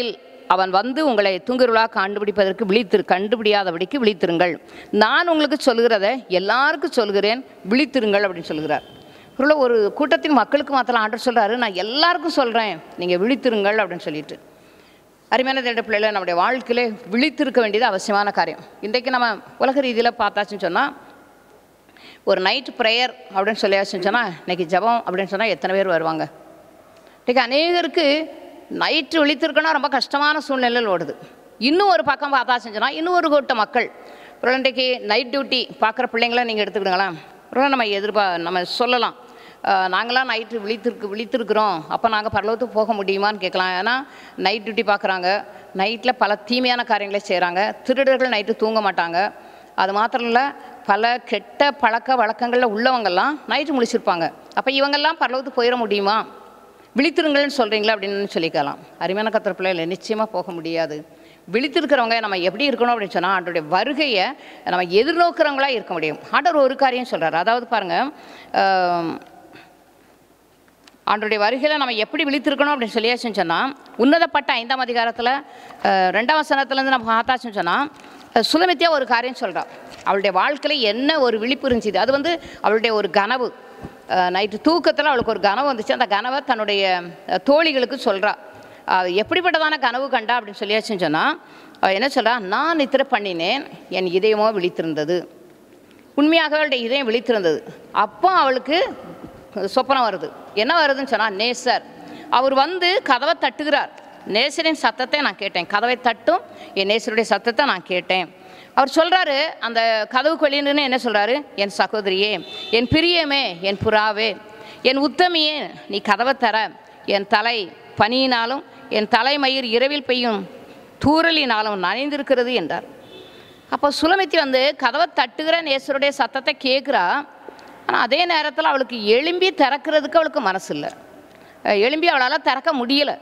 அவன் வந்து உங்களை தூங்குருளாக கண்டுபிடிப்பதற்கு விழித்திரு கண்டுபிடியாதபடிக்கு விழித்திருங்கள் நான் உங்களுக்கு சொல்கிறத எல்லாருக்கும் சொல்கிறேன் விழித்திருங்கள் அப்படின்னு சொல்கிறார் ஒருவேளை ஒரு கூட்டத்தின் மக்களுக்கு மாத்திரம் ஆண்டர் சொல்கிறாரு நான் எல்லாருக்கும் சொல்கிறேன் நீங்கள் விழித்திருங்கள் அப்படின்னு சொல்லிட்டு அருமையான தேட பிள்ளைகளை நம்முடைய வாழ்க்கையிலே விழித்திருக்க வேண்டியது அவசியமான காரியம் இன்றைக்கு நம்ம உலக ரீதியில் பார்த்தாச்சுன்னு சொன்னால் ஒரு நைட் ப்ரேயர் அப்படின்னு சொல்லியாச்சுன்னு சொன்னால் இன்னைக்கு ஜெபம் அப்படின்னு சொன்னால் எத்தனை பேர் வருவாங்க இன்றைக்கி அநேகருக்கு நைட்டு விழித்திருக்கணும் ரொம்ப கஷ்டமான சூழ்நிலையில் ஓடுது இன்னும் ஒரு பக்கம் பார்த்தா செஞ்சோன்னா இன்னும் ஒரு கூட்ட மக்கள் ஒரு இன்றைக்கு நைட் டியூட்டி பார்க்குற பிள்ளைங்கள நீங்கள் எடுத்துக்கிடுங்களேன் ஒரு நம்ம எதிர்பா நம்ம சொல்லலாம் அஹ், நாங்களாம் நைட்டு விழித்திருக்கு விழித்திருக்கிறோம் அப்போ நாங்கள் பரலோகத்துக்கு போக முடியுமான்னு கேட்கலாம் ஏன்னா நைட் டியூட்டி பார்க்குறாங்க நைட்டில் பல தீமையான காரியங்களை செய்கிறாங்க திருடர்கள் நைட்டு தூங்க மாட்டாங்க அது மாத்திரம் இல்லை பல கெட்ட பழக்க வழக்கங்களில் உள்ளவங்கெல்லாம் நைட்டு முழிச்சிருப்பாங்க அப்போ இவங்கெல்லாம் பரலோகத்துக்கு போயிட முடியுமா விழித்திருங்கள்னு சொல்கிறீங்களா அப்படின்னு சொல்லிக்கலாம் அருமையான கத்திர பிள்ளைகளை நிச்சயமாக போக முடியாது விழித்திருக்கிறவங்க நம்ம எப்படி இருக்கணும் அப்படின்னு சொன்னால் ஆண்டோடைய வருகையை நம்ம எதிர்நோக்கிறவங்களா இருக்க முடியும் ஆண்டவர் ஒரு காரியம் சொல்கிறார் அதாவது பாருங்கள் ஆண்டோடைய வருகையில் நம்ம எப்படி விழித்திருக்கணும் அப்படின்னு சொல்லியாச்சுன்னு சொன்னால் உன்னதப்பட்ட ஐந்தாம் அதிகாரத்தில் அஹ், ரெண்டாம் வசனத்துலேருந்து நம்ம பார்த்தாச்சுன்னு சொன்னால் அஹ், சுலமித்தியா ஒரு காரியம் சொல்றா அவளுடைய வாழ்க்கையில் என்ன ஒரு விழிப்பு இருந்துச்சு அது வந்து அவளுடைய ஒரு கனவு நைட்டு தூக்கத்தில் அவளுக்கு ஒரு கனவு வந்துச்சு அந்த கனவை தன்னுடைய அஹ், தோழிகளுக்கு சொல்கிறா எப்படிப்பட்டதான கனவு கண்டா அப்படின்னு சொல்லியாச்சுன்னு சொன்னால் அவள் என்ன சொல்றா நான் நித்திரை பண்ணினேன் என் இதயமோ விழித்திருந்தது உண்மையாகவே அவளுடைய இதயம் விழித்திருந்தது அப்போ அவளுக்கு சொப்பனம் வருது என்ன வருதுன்னு சொன்னால் நேசர் அவர் வந்து கதவை தட்டுகிறார் நேசரின் சத்தத்தை நான் கேட்டேன் கதவை தட்டும் என் நேசருடைய சத்தத்தை நான் கேட்டேன் அவர் சொல்கிறாரு அந்த கதவு கொள்ளின்னு என்ன சொல்கிறாரு என் சகோதரியே என் பிரியமே என் புறாவே என் உத்தமியே நீ கதவை தர என் தலை பனியினாலும் என் தலைமயிர் இரவில் பெய்யும் தூறலினாலும் நனைந்திருக்கிறது என்றார் அப்போ சுலமித்தி வந்து கதவை தட்டுகிற நேசருடைய சத்தத்தை கேட்குறா ஆனால் அதே நேரத்தில் அவளுக்கு எழும்பி திறக்கிறதுக்கு அவளுக்கு மனசு இல்லை அஹ் எழும்பி அவளால் திறக்க முடியலை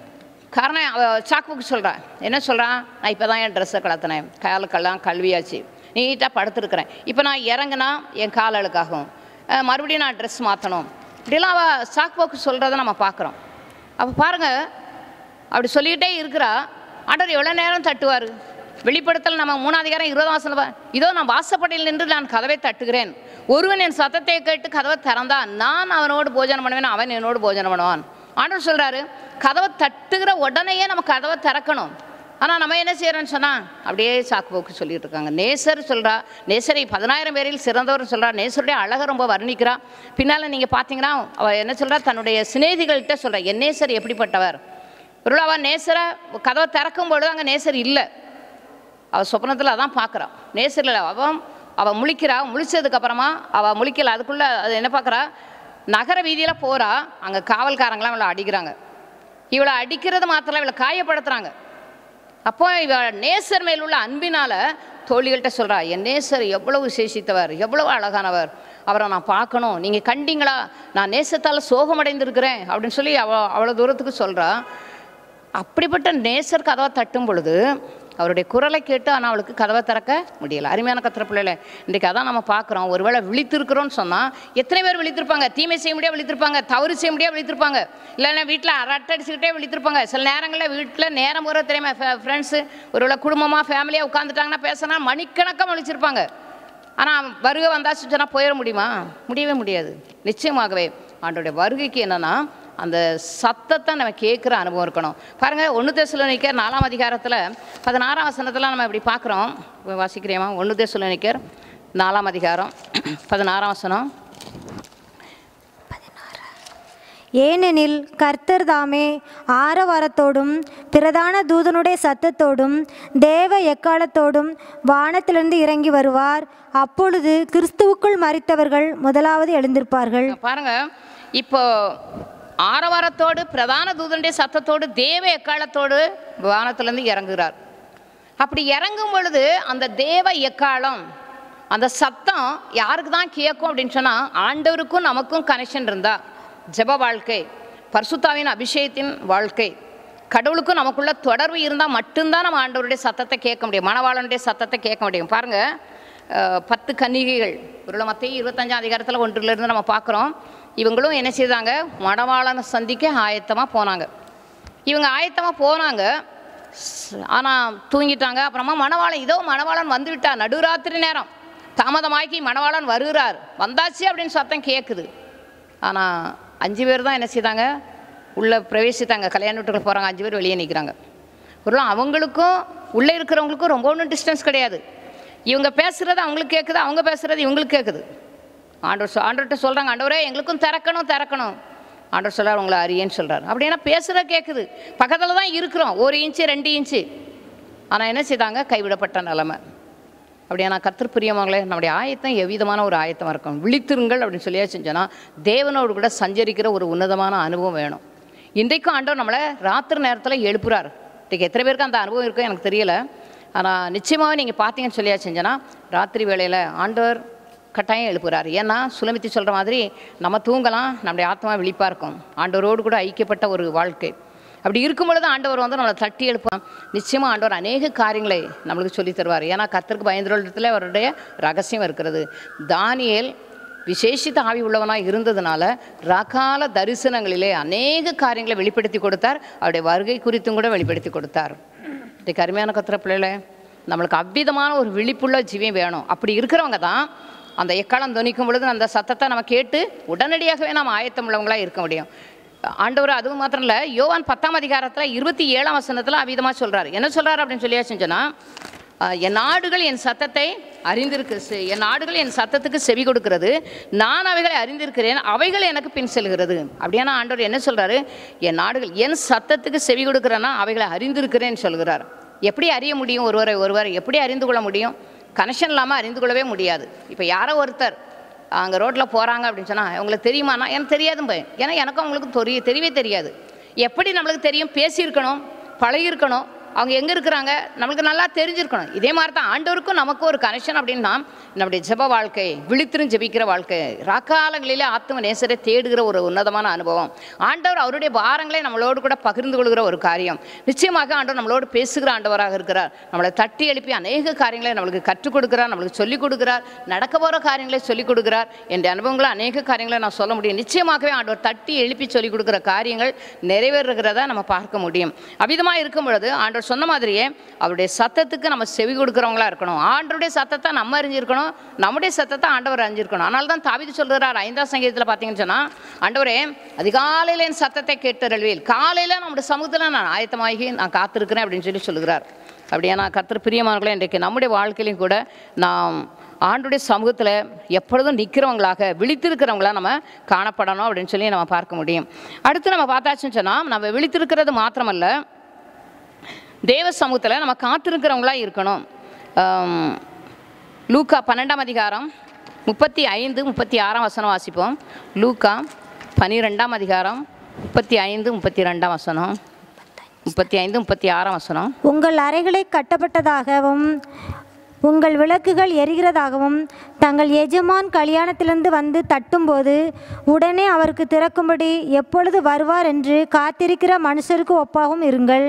காரணம் அவ சாக்குக்கு சொல்கிறான் என்ன சொல்கிறான் நான் இப்போ தான் என் ட்ரெஸ்ஸை கலத்தினேன் காலுக்கெல்லாம் கல்வியாச்சு நீட்டாக படுத்துருக்குறேன் இப்போ நான் இறங்குனா என் கால் அழுக்காகும் அஹ் மறுபடியும் நான் ட்ரெஸ் மாற்றணும் இப்படிலாம் அவள் சாக்குப்போக்கு சொல்கிறத நம்ம பார்க்குறோம் அப்போ பாருங்கள் அப்படி சொல்லிக்கிட்டே இருக்கிறா ஆண்டவர் எவ்வளோ நேரம் தட்டுவார் வெளிப்படுத்தல் நம்ம மூணாவது அதிகாரம் இருபதாம் வசனம் பா- இதோ நான் வாசப்படையில் நின்று நான் கதவை தட்டுகிறேன் ஒருவன் என் சத்தத்தை கேட்டு கதவை திறந்தான் நான் அவனோடு போஜனம் பண்ணுவேன் அவன் என்னோடு போஜனம் பண்ணுவான் ஆண்டவர் சொல்கிறாரு கதவை தட்டுகிற உடனேயே நம்ம கதவை திறக்கணும் ஆனால் நம்ம என்ன செய்கிறோன்னு சொன்னால் அப்படியே சாக்கு போக்கு சொல்லிட்டு இருக்காங்க நேசர் சொல்கிறா நேசரை பதினாயிரம் பேரில் சிறந்தவர் சொல்கிறா நேசருடைய அழகை ரொம்ப வர்ணிக்கிறா பின்னால் நீங்கள் பார்த்தீங்கன்னா அவள் என்ன சொல்கிறா தன்னுடைய சிநேகிகள்கிட்ட சொல்கிறா என் நேசர் எப்படிப்பட்டவர் ஒரு அவள் நேசரை கதவை திறக்கும் பொழுது அங்கே நேசர் இல்லை அவள் சொப்னத்தில் அதான் பார்க்குறான் நேசரில் அவன் அவள் முழிக்கிறா முழிச்சதுக்கு அப்புறமா அவள் முழிக்கல அதுக்குள்ளே அது என்ன பார்க்குறா நகர வீதியில் போகிறா அங்கே காவல்காரங்களாம் இவளை அடிக்கிறாங்க இவளை அடிக்கிறது மாத்திரம் இவளை காயப்படுத்துகிறாங்க அப்போ இவ நேசர் மேல் உள்ள அன்பினால் தோழிகள்கிட்ட சொல்கிறா என் நேசர் எவ்வளவு விசேஷித்தவர் எவ்வளவு அழகானவர் அவரை நான் பார்க்கணும் நீங்கள் கண்டீங்களா நான் நேசத்தால் சோகமடைந்திருக்கிறேன் அப்படின்னு சொல்லி அவ அவ்வளோ தூரத்துக்கு சொல்கிறா அப்படிப்பட்ட நேசர் கதவை தட்டும் பொழுது அவருடைய குரலை கேட்டு ஆனால் அவளுக்கு கதவை திறக்க முடியல அருமையான கத்திர பிள்ளைல இன்றைக்கி அதான் நம்ம பார்க்குறோம் ஒருவேளை விழித்திருக்கிறோம்னு சொன்னால் எத்தனை பேர் விழித்திருப்பாங்க தீமை செய்ய முடியாது விழித்திருப்பாங்க தவறு செய்ய முடியாது விழித்திருப்பாங்க இல்லைன்னா வீட்டில் அரட்டை அடிச்சுக்கிட்டே விழித்திருப்பாங்க சில நேரங்களில் வீட்டில் நேரம் போகிற தெரியுமா ஃப்ரெண்ட்ஸு ஒருவேளை குடும்பமாக ஃபேமிலியாக உட்காந்துட்டாங்கன்னா பேசினா மணிக்கணக்காக விழிச்சிருப்பாங்க ஆனால் வருகை வந்தாச்சு சொன்னால் போயிட முடியுமா முடியவே முடியாது நிச்சயமாகவே ஆண்டோடைய வருகைக்கு என்னன்னா அந்த சத்தத்தை நம்ம கேட்குற அனுபவம் இருக்கணும் பாருங்கள் ஒன்று தேசுலனிக்கர் நாலாம் அதிகாரத்தில் பதினாறாம் வசனத்தில் நம்ம இப்படி பார்க்குறோம் வாசிக்கிறேமா ஒன்று தேசுலனிக்கர் நாலாம் அதிகாரம் பதினாறாம் வசனம் ஏனெனில் கர்த்தர் தாமே ஆரவாரத்தோடும் பிரதான தூதனுடைய சத்தத்தோடும் தேவ எக்காலத்தோடும் வானத்திலிருந்து இறங்கி வருவார் அப்பொழுது கிறிஸ்துவுக்குள் மரித்தவர்கள் முதலாவது எழுந்திருப்பார்கள் பாருங்க இப்போ ஆரவாரத்தோடு பிரதான தூதனுடைய சத்தத்தோடு தேவ எக்காலத்தோடு வானத்திலிருந்து இறங்குகிறார் அப்படி இறங்கும் பொழுது அந்த தேவ எக்காலம் அந்த சத்தம் யாருக்கு தான் கேட்கும் அப்படின்னு சொன்னால் ஆண்டவருக்கும் நமக்கும் கனெக்ஷன் இருந்தா ஜெப வாழ்க்கை பரிசுத்தாவின் அபிஷேகத்தின் வாழ்க்கை கடவுளுக்கும் நமக்குள்ள தொடர்பு இருந்தால் மட்டும்தான் நம்ம ஆண்டவருடைய சத்தத்தை கேட்க முடியும் மணவாளனுடைய சத்தத்தை கேட்க முடியும் பாருங்க அஹ், பத்து கன்னிகைகள் ஒரு மத்திய இருபத்தஞ்சாம் அதிகாரத்தில் ஒன்றிலிருந்து நம்ம பார்க்குறோம் இவங்களும் என்ன செய்தாங்க மணவாளனை சந்திக்க ஆயத்தமாக போனாங்க இவங்க ஆயத்தமாக போனாங்க ஆனால் தூங்கிட்டாங்க அப்புறமா மணவாளன் இதோ மணவாளன் வந்து விட்டார் நடுராத்திரி நேரம் தாமதமாக்கி மணவாளன் வருகிறார் வந்தாச்சு அப்படின்னு சத்தம் கேட்குது ஆனால் அஞ்சு பேர் தான் என்ன செய்தாங்க உள்ளே பிரவேசித்தாங்க கல்யாண வீட்டுக்கு போகிறாங்க அஞ்சு பேர் வெளியே நிற்கிறாங்க ஒரு அவங்களுக்கும் உள்ளே இருக்கிறவங்களுக்கும் ரொம்ப ஒன்றும் டிஸ்டன்ஸ் கிடையாது இவங்க பேசுகிறது அவங்களுக்கு கேட்குது அவங்க பேசுகிறது இவங்களுக்கு கேட்குது ஆண்டவர் சொ ஆண்டவர்கிட்ட சொல்கிறாங்க ஆண்டவரே எங்களுக்கும் திறக்கணும் திறக்கணும் ஆண்டவர் சொல்கிறார் உங்களை அறியேன்னு சொல்கிறார் அப்படின்னா பேசுகிற கேட்குது பக்கத்தில் தான் இருக்கிறோம் ஒரு இன்ச்சு ரெண்டு இன்ச்சு ஆனால் என்ன செய்தாங்க கைவிடப்பட்ட நிலமை அப்படியானா கர்த்தர் பிரியமாங்களே நம்முடைய ஆயத்தம் எவ்விதமான ஒரு ஆயத்தம் இருக்கும் விழித்திருங்கள் அப்படின்னு சொல்லியா செஞ்சோன்னா தேவனோடு கூட சஞ்சரிக்கிற ஒரு உன்னதமான அனுபவம் வேணும் இன்றைக்கும் ஆண்டவர் நம்மளை ராத்திரி நேரத்தில் எழுப்புறார் இன்றைக்கு எத்தனை பேருக்கு அந்த அனுபவம் இருக்கோ எனக்கு தெரியல ஆனால் நிச்சயமாகவே நீங்கள் பார்த்தீங்கன்னு சொல்லியா செஞ்சோன்னா ராத்திரி வேளையில் ஆண்டவர் கட்டாயம் எழுப்புறாரு ஏன்னா சுலமித்தி சொல்கிற மாதிரி நம்ம தூங்கலாம் நம்முடைய ஆத்மா விழிப்பாக இருக்கும் ஆண்டவரோடு கூட ஐக்கியப்பட்ட ஒரு வாழ்க்கை அப்படி இருக்கும் பொழுது ஆண்டவர் வந்து நம்மளை தட்டி எழுப்பான் நிச்சயமாக ஆண்டவர் அநேக காரியங்களை நம்மளுக்கு சொல்லித் தருவார் ஏன்னா கத்தருக்கு பயந்துள்ள அவருடைய ரகசியம் இருக்கிறது தானியேல் விசேஷித்த ஆவி உள்ளவனாக இருந்ததுனால ரகால தரிசனங்களிலே அநேக காரியங்களை வெளிப்படுத்தி கொடுத்தார் அவருடைய வருகை குறித்தும் கூட வெளிப்படுத்தி கொடுத்தார் இன்றைக்கு அருமையான கத்திர பிள்ளைகளே நம்மளுக்கு அவ்விதமான ஒரு விழிப்புள்ள ஜீவியம் வேணும் அப்படி இருக்கிறவங்க தான் அந்த எக்காலம் துணிக்கும் பொழுது அந்த சத்தத்தை நம்ம கேட்டு உடனடியாகவே நாம் ஆயத்தம் உள்ளவங்களாக இருக்க முடியும் ஆண்டவர் அதுவும் மாத்திரம் இல்லை யோவான் பத்தாம் அதிகாரத்தில் இருபத்தி ஏழாம் வசனத்தில் அவ்விதமாக சொல்கிறார் என்ன சொல்கிறார் அப்படின்னு சொல்லியா செஞ்சோன்னா ஆஹ், என் நாடுகள் என் சத்தத்தை அறிந்திருக்கு செ- என் நாடுகள் என் சத்தத்துக்கு செவி கொடுக்கிறது நான் அவைகளை அறிந்திருக்கிறேன் அவைகள் எனக்கு பின் செல்கிறது அப்படியான ஆண்டவர் என்ன சொல்கிறாரு என் நாடுகள் என் சத்தத்துக்கு செவி கொடுக்கிறேன்னா அவைகளை அறிந்திருக்கிறேன்னு சொல்கிறார் எப்படி அறிய முடியும் ஒருவரை ஒருவர் எப்படி அறிந்து கொள்ள முடியும் கனெக்ஷன் இல்லாமல் அறிந்து கொள்ளவே முடியாது இப்போ யாரோ ஒருத்தர் அங்கே ரோட்டில் போகிறாங்க அப்படின்னு சொன்னால் உங்களுக்கு தெரியுமானா எனக்கு தெரியாதும் பையன் ஏன்னா எனக்கும் அவங்களுக்கு தெரிய தெரியவே தெரியாது எப்படி நம்மளுக்கு தெரியும் பேசியிருக்கணும் பழகியிருக்கணும் அவங்க எங்கே இருக்கிறாங்க நம்மளுக்கு நல்லா தெரிஞ்சிருக்கணும் இதே மாதிரி தான் ஆண்டவருக்கும் நமக்கும் ஒரு கனெக்ஷன் அப்படின்னா நம்முடைய ஜெப வாழ்க்கை விழித்திரும் ஜெபிக்கிற வாழ்க்கை ராக்காலங்களிலே ஆத்ம நேசரை தேடுகிற ஒரு உன்னதமான அனுபவம் ஆண்டவர் அவருடைய பாரங்களை நம்மளோடு கூட பகிர்ந்து கொள்கிற ஒரு காரியம் நிச்சயமாக ஆண்டவர் நம்மளோடு பேசுகிற ஆண்டவராக இருக்கிறார் நம்மளை தட்டி எழுப்பி அநேக காரியங்களை நம்மளுக்கு கற்றுக் கொடுக்கிறார் நம்மளுக்கு சொல்லிக் கொடுக்கிறார் நடக்க போகிற காரியங்களை சொல்லிக் கொடுக்கிறார் என்ற அனுபவங்களை அநேக காரியங்களை நான் சொல்ல முடியும் நிச்சயமாகவே ஆண்டவர் தட்டி எழுப்பி சொல்லிக் கொடுக்குற காரியங்கள் நிறைவேறுகிறத நம்ம பார்க்க முடியும் அவ்விதமாக இருக்கும் பொழுது ஆண்டவர் சொன்ன மாதிரியே அவருடைய சத்தத்துக்கு நம்ம செவி கொடுக்குறவங்களா இருக்கணும் ஆண்டவருடைய சத்தத்தை நம்ம அறிஞ்சிருக்கணும் நம்முடைய சத்தத்தை ஆண்டவர் அறிஞ்சிருக்கணும் அதனால தான் தாவிது சொல்கிறார் ஐந்தாம் சங்கீதத்தில் பார்த்தீங்கன்னு சொன்னால் ஆண்டவரே அதிகாலையில் என் சத்தத்தை கேட்டருள்வீல் காலையில் நம்முடைய சமூகத்தில் நான் ஆயத்தமாகி நான் காத்திருக்கிறேன் அப்படின்னு சொல்லி சொல்லுகிறார் அப்படியே நான் கர்த்தர் பிரியமானவர்களே இன்றைக்கு நம்முடைய வாழ்க்கையிலையும் கூட நாம் ஆண்டுடைய சமூகத்தில் எப்பொழுதும் நிற்கிறவங்களாக விழித்திருக்கிறவங்களா நம்ம காணப்படணும் அப்படின்னு சொல்லி நம்ம பார்க்க முடியும் அடுத்து நம்ம பார்த்தாச்சுன்னு சொன்னால் நம்ம விழித்திருக்கிறது மாத்திரமல்ல தேவ சமூகத்தில் நம்ம காத்திருக்கிறவங்களா இருக்கணும் ஆம், லூக்கா பன்னெண்டாம் அதிகாரம் முப்பத்தி ஐந்து முப்பத்தி ஆறாம் வசனம் வாசிப்போம் லூக்கா பனிரெண்டாம் அதிகாரம் முப்பத்தி ஐந்து முப்பத்தி ரெண்டாம் வசனம் முப்பத்தி ஐந்து முப்பத்தி ஆறாம் வசனம் உங்கள் அறைகளை கட்டப்பட்டதாகவும் உங்கள் விளக்குகள் எரிகிறதாகவும் தங்கள் எஜமான் கல்யாணத்திலிருந்து வந்து தட்டும்போது உடனே அவருக்கு திறக்கும்படி எப்பொழுது வருவார் என்று காத்திருக்கிற மனுஷருக்கு ஒப்பாகவும் இருங்கள்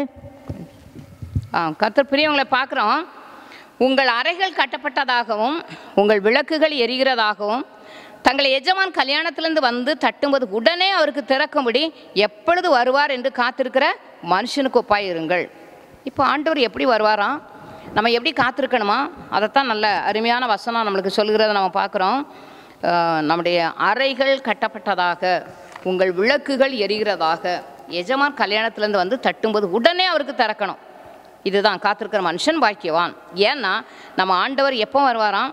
ஆ கர்த்தர் பிரியவங்களை பார்க்குறோம் உங்கள் அறைகள் கட்டப்பட்டதாகவும் உங்கள் விளக்குகள் எரிகிறதாகவும் தங்கள் எஜமான் கல்யாணத்திலிருந்து வந்து தட்டும்போது உடனே அவருக்கு திறக்கும்படி எப்பொழுது வருவார் என்று காத்திருக்கிற மனுஷனுக்கு ஒப்பாய் இருங்கள் இப்போ ஆண்டவர் எப்படி வருவாராம் நம்ம எப்படி காத்திருக்கணுமா அதைத்தான் நல்ல அருமையான வசனம் நம்மளுக்கு சொல்கிறத நம்ம பார்க்குறோம் நம்முடைய அறைகள் கட்டப்பட்டதாக உங்கள் விளக்குகள் எரிகிறதாக எஜமான் கல்யாணத்திலேருந்து வந்து தட்டும்போது உடனே அவருக்கு திறக்கணும் இதுதான் காத்திருக்கிற மனுஷன் பாக்கியவான் ஏன்னா நம்ம ஆண்டவர் எப்போ வருவாராம்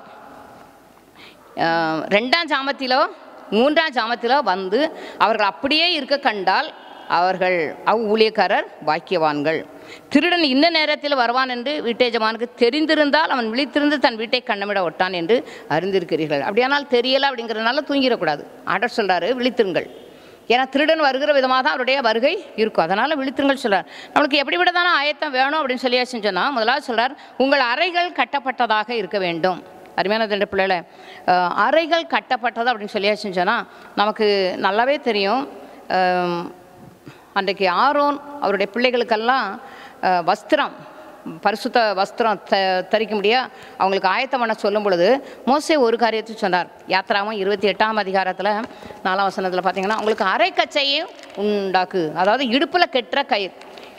அஹ், ரெண்டாம் ஜாமத்திலோ மூன்றாம் ஜாமத்திலோ வந்து அவர்கள் அப்படியே இருக்க கண்டால் அவர்கள் அவ் ஊழியக்காரர் பாக்கியவான்கள் திருடன் இந்த நேரத்தில் வருவான் என்று வீட்டேஜமானுக்கு தெரிந்திருந்தால் அவன் விழித்திருந்து தன் வீட்டை கண்ணமிட ஒட்டான் என்று அறிந்திருக்கிறீர்கள் அப்படியானால் தெரியல அப்படிங்கிறதுனால தூங்கிடக்கூடாது ஆர்டர் சொல்றாரு விழித்திருங்கள் ஏன்னா திருடன் வருகிற விதமாக தான் அவருடைய வருகை இருக்கும் அதனால் விழித்திருங்கள் சொல்றார் நம்மளுக்கு எப்படி விட தானே ஆயத்தம் வேணும் அப்படின்னு சொல்லியாச்சுன்னு சொன்னால் முதலாவது சொல்றார் உங்கள் அறைகள் கட்டப்பட்டதாக இருக்க வேண்டும் அருமையான ரெண்டு பிள்ளைகளை அஹ், அறைகள் கட்டப்பட்டது அப்படின்னு சொல்லியாச்சுன்னு சொன்னால் நமக்கு நல்லாவே தெரியும் அஹ், அன்றைக்கு ஆரோன் அவருடைய பிள்ளைகளுக்கெல்லாம் அஹ், வஸ்திரம் பரிசுத்த வஸ்திரம் த தரிக்க முடியா அவங்களுக்கு ஆயத்தம் பண்ண சொல்லும் பொழுது மோசே ஒரு காரியத்தை சொன்னார் யாத்திராவும் இருபத்தி எட்டாம் அதிகாரத்தில் நாலாம் வசனத்தில் பார்த்தீங்கன்னா அவங்களுக்கு அரை கச்சையும் உண்டாக்கு அதாவது இடுப்பில் கெட்டுற கயிறு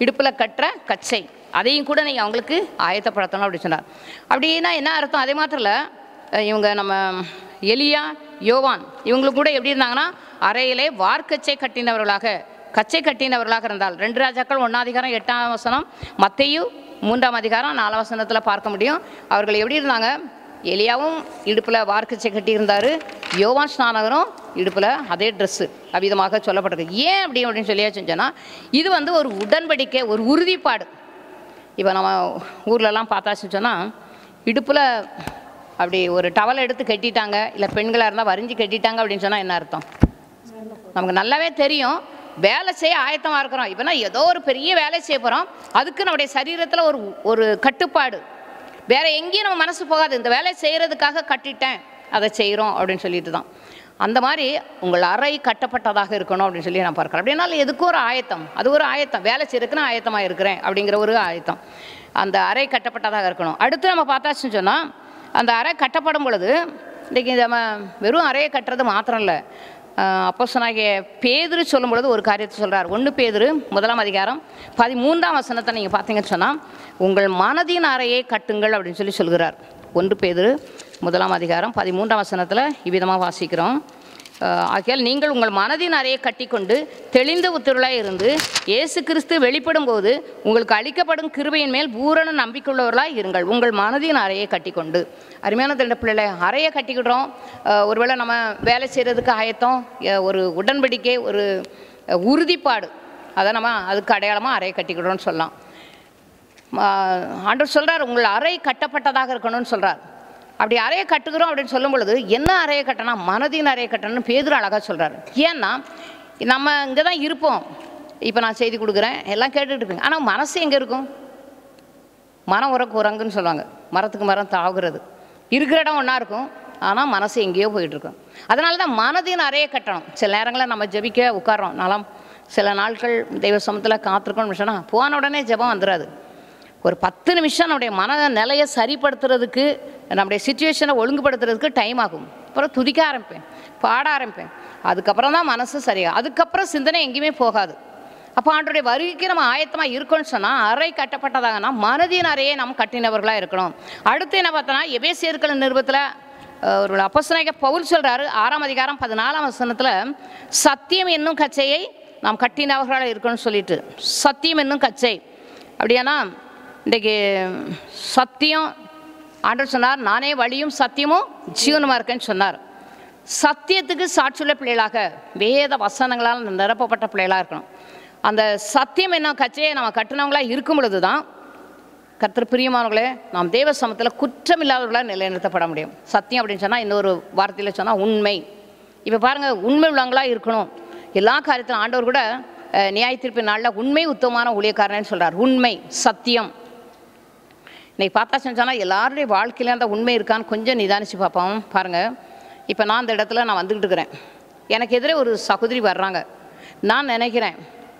இடுப்பில் கட்டுற கச்சை அதையும் கூட நீங்கள் அவங்களுக்கு ஆயத்தப்படுத்தணும் அப்படின்னு சொன்னார் அப்படின்னா என்ன அர்த்தம் அதே மாத்திரம் இல்ல, அஹ் இவங்க நம்ம எலியா யோவான் இவங்களுக்கு கூட எப்படி இருந்தாங்கன்னா அறையிலே வார்க்கச்சை கட்டினவர்களாக கச்சை கட்டினவர்களாக இருந்தால் ரெண்டு ராஜாக்கள் ஒன்றாம் அதிகாரம் எட்டாம் வசனம் மத்தையும் மூன்றாம் அதிகாரம் நாலாம் வசனத்தில் பார்க்க முடியும் அவர்கள் எப்படி இருந்தாங்க எலியாவும் இடுப்பில் வார்க்கச்சை கட்டியிருந்தார் யோவான் ஸ்நானகரும் இடுப்பில் அதே ட்ரெஸ்ஸு அவ்விதமாக சொல்லப்பட்டிருக்கு ஏன் அப்படி அப்படின்னு சொல்லியாச்சுன்னு சொன்னால் இது வந்து ஒரு உடன்படிக்கை ஒரு உறுதிப்பாடு இப்போ நம்ம ஊர்லலாம் பார்த்தாச்சுன்னு சொன்னால் இடுப்பில் அப்படி ஒரு டவல் எடுத்து கட்டிட்டாங்க இல்லை பெண்களாக இருந்தால் வரிஞ்சு கட்டிட்டாங்க அப்படின்னு சொன்னால் என்ன அர்த்தம் நமக்கு நல்லாவே தெரியும் வேலை செய்ய ஆயத்தமாக இருக்கிறோம் இப்போனா ஏதோ ஒரு பெரிய வேலை செய்ய போகிறோம் அதுக்கு நம்முடைய சரீரத்தில் ஒரு ஒரு கட்டுப்பாடு வேற எங்கேயும் நம்ம மனசு போகாது இந்த வேலையை செய்கிறதுக்காக கட்டிட்டேன் அதை செய்கிறோம் அப்படின்னு சொல்லிட்டு தான் அந்த மாதிரி உங்கள் அறை கட்டப்பட்டதாக இருக்கணும் அப்படின்னு சொல்லி நான் பார்க்குறேன் அப்படின்னால எதுக்கும் ஒரு ஆயத்தம் அது ஒரு ஆயத்தம் வேலை செய்யறதுக்கு நான் ஆயத்தமாக இருக்கிறேன் அப்படிங்கிற ஒரு ஆயத்தம் அந்த அறை கட்டப்பட்டதாக இருக்கணும் அடுத்து நம்ம பார்த்தாச்சுன்னு சொன்னால் அந்த அறை கட்டப்படும் பொழுது இன்றைக்கி நம்ம வெறும் அறையை கட்டுறது மாத்திரம் இல்லை அப்போசனாகிய பேதுரு சொல்லும் பொழுது ஒரு காரியத்தை சொல்கிறார் ஒன்று பேதுரு முதலாம் அதிகாரம் பதிமூன்றாம் வசனத்தை நீங்கள் பார்த்தீங்கன்னு சொன்னால் உங்கள் மனதின் அறையை கட்டுங்கள் அப்படின்னு சொல்லி சொல்கிறார் ஒன்று பேதுரு முதலாம் அதிகாரம் பதிமூன்றாம் வசனத்தில் இவ்விதமாக வாசிக்கிறோம் அஹ், ஆகையால் நீங்கள் உங்கள் மனதின் அறையை கட்டிக்கொண்டு தெளிந்த உத்திரலாய் இருந்து இயேசு கிறிஸ்து வெளிப்படும் போது உங்களுக்கு அளிக்கப்படும் கிருபையின் மேல் பூரண நம்பிக்கையுள்ளவர்களாய் இருங்கள் உங்கள் மனதின் அறையை கட்டிக்கொண்டு அருமையான திண்ட பிள்ளைகளை அறையை கட்டிக்கிடுறோம் அஹ், ஒருவேளை நம்ம வேலை செய்கிறதுக்கு ஆயத்தம் அஹ், ஒரு உடன்படிக்கை ஒரு அஹ், உறுதிப்பாடு அதை நம்ம அதுக்கு அடையாளமாக அறையை கட்டிக்கிடுறோம்னு சொல்லலாம் ஆஹ் ஆண்டவர் சொல்றார் உங்கள் அறை கட்டப்பட்டதாக இருக்கணும்னு சொல்றார் அப்படி அறையை கட்டுகிறோம் அப்படின்னு சொல்லும் பொழுது என்ன அறையை கட்டணும் மனதின் அறையை கட்டணும்னு பேதுரு அழகாக சொல்றாரு ஏன்னா நம்ம இங்கே தான் இருப்போம் இப்போ நான் செய்தி கொடுக்குறேன் எல்லாம் கேட்டுட்டு இருப்பீங்க ஆனால் மனசு எங்கே இருக்கும் மரம் உரக்கு உரங்குன்னு சொல்லுவாங்க மரத்துக்கு மரம் தாகுறது இருக்கிற இடம் ஒன்றா இருக்கும் ஆனால் மனசு எங்கேயோ போயிட்டு இருக்கும் அதனால தான் மனதின் அறையை கட்டணும் சில நேரங்களில் நம்ம ஜெபிக்க உட்காரோம் நாளாம் சில நாட்கள் தெய்வ சமத்தில் காத்திருக்கோம்னு சொன்னால் போன உடனே ஜெபம் வந்துடாது ஒரு பத்து நிமிஷம் நம்முடைய மன நிலையை சரிப்படுத்துறதுக்கு நம்முடைய சுச்சுவேஷனை ஒழுங்குபடுத்துறதுக்கு டைம் ஆகும் அப்புறம் துதிக்க ஆரம்பிப்பேன் பாட ஆரம்பிப்பேன் அதுக்கப்புறம் தான் மனசு சரியா அதுக்கப்புறம் சிந்தனை எங்கேயுமே போகாது அப்போ ஆண்டுடைய வருகைக்கு நம்ம ஆயத்தமாக இருக்கோம்னு சொன்னால் அறை கட்டப்பட்டதாகனா மனதின் அறையை நம்ம கட்டினவர்களாக இருக்கணும் அடுத்து என்ன பார்த்தோன்னா எபேசியர்கள் நிருபத்தில் ஒரு அப்போஸ்தலனாகிய பவுல் சொல்கிறாரு ஆறாம் அதிகாரம் பதினாலாம் வசனத்தில் சத்தியம் என்னும் கச்சையை நாம் கட்டினவர்களாக இருக்கணும்னு சொல்லிட்டு சத்தியம் என்னும் கச்சை அப்படியானா இன்றைக்கு சத்தியம் ஆண்டவர் சொன்னார் நானே வழியும் சத்தியமும் ஜீவனுமா இருக்கேன்னு சொன்னார் சத்தியத்துக்கு சாட்சியுள்ள பிள்ளைகளாக வேத வசனங்களால் நிரப்பப்பட்ட பிள்ளைகளாக இருக்கணும் அந்த சத்தியம் என்ன கச்சையை நம்ம கட்டினவங்களாக இருக்கும் பொழுது தான் கர்த்தர் பிரியமானவர்களே நாம் தேவ சமத்தில் குற்றமில்லாதவர்களாக நிலைநிறுத்தப்பட முடியும் சத்தியம் அப்படின்னு சொன்னால் இன்னொரு வார்த்தையில் சொன்னால் உண்மை இப்போ பாருங்கள் உண்மை உள்ளவங்களாக இருக்கணும் எல்லா காரியத்திலும் ஆண்டவர் கூட அஹ், நியாய தீர்ப்பு நாளில் உண்மை உத்தமமான ஊழியக்காரன்னு சொல்கிறார் உண்மை சத்தியம் இன்னைக்கு பார்த்தா சொன்னால் எல்லாருடைய வாழ்க்கையில அந்த உண்மை இருக்கான்னு கொஞ்சம் நிதானிச்சு பார்ப்போம் பாருங்கள் இப்போ நான் அந்த இடத்துல நான் வந்துக்கிட்டு இருக்கிறேன் எனக்கு எதிரே ஒரு சகோதரி வர்றாங்க நான் நினைக்கிறேன்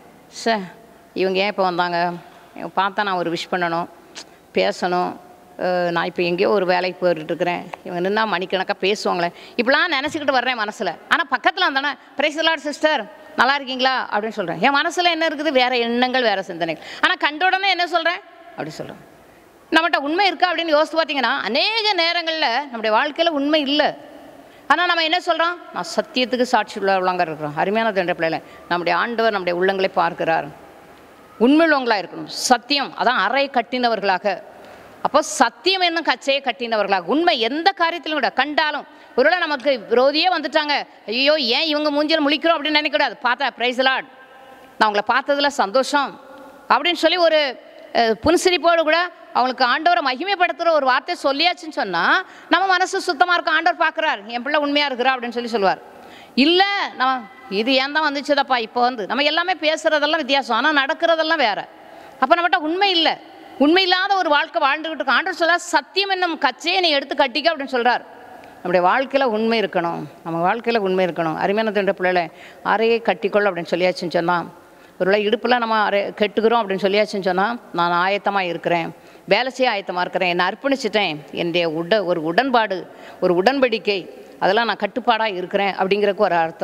சே இவங்க ஏன் இப்போ வந்தாங்க இவங்க பார்த்தா நான் ஒரு விஷ் பண்ணணும் பேசணும் அஹ் நான் இப்போ எங்கேயோ ஒரு வேலைக்கு போயிட்டு இருக்கிறேன் இவங்க நின்னா மணிக்கணக்காக பேசுவாங்களே இப்படிலாம் நினச்சிக்கிட்டு வர்றேன் மனசில் ஆனால் பக்கத்தில் வந்தானே பிரைஸ்லாட் சிஸ்டர் நல்லா இருக்கீங்களா அப்படின்னு சொல்கிறேன் என் மனசில் என்ன இருக்குது வேறு எண்ணங்கள் வேறு சிந்தனைகள் ஆனால் கண்ட உடனே என்ன சொல்கிறேன் அப்படி சொல்கிறேன் நம்மகிட்ட உண்மை இருக்கா அப்படின்னு யோசித்து பார்த்தீங்கன்னா அநேக நேரங்களில் நம்முடைய வாழ்க்கையில் உண்மை இல்லை ஆனால் நம்ம என்ன சொல்கிறோம் நான் சத்தியத்துக்கு சாட்சி உள்ளவங்க இருக்கிறோம் அருமையான தண்டை பிள்ளைல நம்முடைய ஆண்டவர் நம்முடைய உள்ளங்களை பார்க்கிறார் உண்மையுள்ளவங்களாக இருக்கணும் சத்தியம் அதான் அறை கட்டினவர்களாக அப்போ சத்தியம் என்னும் கச்சையை கட்டினவர்களாக உண்மை எந்த காரியத்திலும் கூட கண்டாலும் ஒருவேளை நமக்கு விரோதியே வந்துட்டாங்க ஐயோ ஏன் இவங்க மூஞ்சில் முழிக்கிறோம் அப்படின்னு நினைக்கக்கூடாது பார்த்தா பிரைஸ் லாட் நான் உங்களை பார்த்ததுல சந்தோஷம் அப்படின்னு சொல்லி ஒரு அஹ், புன்சிரிப்போடு கூட அவங்களுக்கு ஆண்டவரை மகிமைப்படுத்துகிற ஒரு வார்த்தை சொல்லியாச்சுன்னு சொன்னால் நம்ம மனசு சுத்தமாக இருக்கும் ஆண்டவர் பார்க்குறார் என் பிள்ளை உண்மையாக இருக்கிறா அப்படின்னு சொல்லி சொல்லுவார் இல்லை நம்ம இது ஏன் தான் வந்துச்சுதப்பா இப்போ வந்து நம்ம எல்லாமே பேசுகிறதெல்லாம் வித்தியாசம் ஆனால் நடக்கிறதெல்லாம் வேற அப்போ நம்மகிட்ட உண்மை இல்லை உண்மை இல்லாத ஒரு வாழ்க்கை வாழ்ந்துகிட்டு இருக்கோம் ஆண்டவர் சொல்ல சத்தியம் என்னும் கச்சையை நீ எடுத்து கட்டிக்க அப்படின்னு சொல்கிறார் நம்முடைய வாழ்க்கையில் உண்மை இருக்கணும் நம்ம வாழ்க்கையில் உண்மை இருக்கணும் அருமையான தின்ற பிள்ளைகளை அறையை கட்டிக்கொள் அப்படின்னு சொல்லியாச்சுன்னு சொன்னால் ஒருவேளை இடுப்பில் நம்ம அறை கெட்டுக்கிறோம் அப்படின்னு சொல்லியாச்சுன்னு சொன்னால் நான் ஆயத்தமாக இருக்கிறேன் வேலை செய்ய ஆயத்தமாக இருக்கிறேன் என்னை அர்ப்பணிச்சிட்டேன் என்னுடைய உட ஒரு உடன்பாடு ஒரு உடன்படிக்கை அதெல்லாம் நான் கட்டுப்பாடாக இருக்கிறேன் அப்படிங்கிறதுக்கு ஒரு அர்த்தம்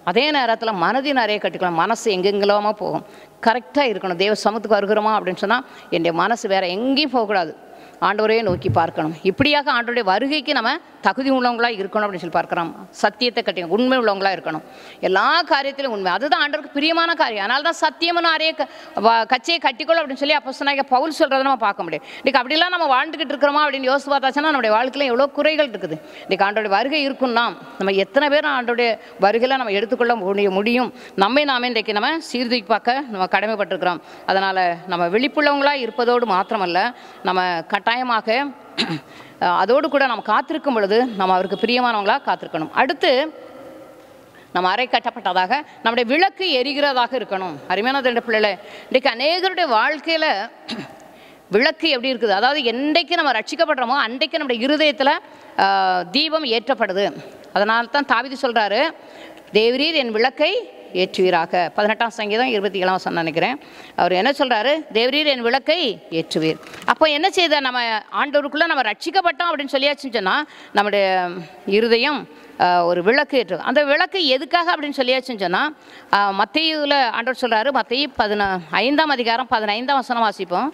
அதே நேரத்தில் மனதின் அறையை கட்டிக்கலாம் மனசு எங்கெங்கெல்லாமோ போகும் கரெக்டாக இருக்கணும் தேவ சமத்துக்கு வருகிறோமா அப்படின்னு சொன்னால் என்னுடைய மனசு வேறு எங்கேயும் போகக்கூடாது ஆண்டவரையே நோக்கி பார்க்கணும் இப்படியாக ஆண்டவருடைய வருகைக்கு நம்ம தகுதி உள்ளவங்களாக இருக்கணும் அப்படின்னு சொல்லி பார்க்குறோம் சத்தியத்தை கட்டிங்க உண்மை உள்ளவங்களாக இருக்கணும் எல்லா காரியத்திலும் உண்மை அதுதான் ஆண்டவருக்கு பிரியமான காரியம் அதனால தான் சத்தியம்னு அறைய க- வ- கச்சையை கட்டிக்கொள் அப்படின்னு சொல்லி அப்போ சொன்னாங்க பவுல் சொல்கிறத நம்ம பார்க்க முடியும் இன்றைக்கி அப்படிலாம் நம்ம வாழ்ந்துக்கிட்டு இருக்கிறோமா அப்படின்னு யோசிச்சு பார்த்தாச்சுன்னா நம்முடைய வாழ்க்கையில் எவ்வளோ குறைகள் இருக்குது இன்றைக்கி ஆண்டோடைய வருகை இருக்குன்னா நம்ம எத்தனை பேர் ஆண்டோடைய வருகையில் நம்ம எடுத்துக்கொள்ள முடிய முடியும் நம்மை நாமே இன்றைக்கு நம்ம சீர்தூக்கி பார்க்க நம்ம கடமைப்பட்டிருக்கிறோம் அதனால் நம்ம விழிப்புள்ளவங்களாக இருப்பதோடு மாத்திரமல்ல நம்ம கட்டாயமாக அஹ், அதோடு கூட நம்ம காத்திருக்கும் பொழுது நம்ம அவருக்கு பிரியமானவங்களாக காத்திருக்கணும் அடுத்து நம்ம அறை கட்டப்பட்டதாக நம்முடைய விளக்கு எரிகிறதாக இருக்கணும் அருமையான ரெண்டு பிள்ளைகளே இன்றைக்கு அநேகருடைய வாழ்க்கையில் விளக்கு எப்படி இருக்குது அதாவது என்றைக்கு நம்ம ரட்சிக்கப்படுறோமோ அன்றைக்கு நம்முடைய இருதயத்தில் ஆஹ், தீபம் ஏற்றப்படுது அதனால தான் தாவிதி சொல்கிறாரு தேவரீர் என் விளக்கை ஏற்றுவீராக பதினெட்டாம் சங்கீதம் இருபத்தி ஏழாம் வசனம் நினைக்கிறேன் அவர் என்ன சொல்கிறாரு தேவரீர் என் விளக்கை ஏற்றுவீர் அப்போ என்ன செய்த நம்ம ஆண்டவருக்குள்ளே நம்ம ரட்சிக்கப்பட்டோம் அப்படின்னு சொல்லியாச்சுன்னு சொன்னால் நம்முடைய இருதயம் ஆஹ், ஒரு விளக்கு ஏற்று அந்த விளக்கு எதுக்காக அப்படின்னு சொல்லியாச்சுன்னு சொன்னால் மத்தியில் ஆண்டவர் சொல்கிறாரு மத்திய பதின ஐந்தாம் அதிகாரம் பதினைந்தாம் வசனம் வாசிப்போம்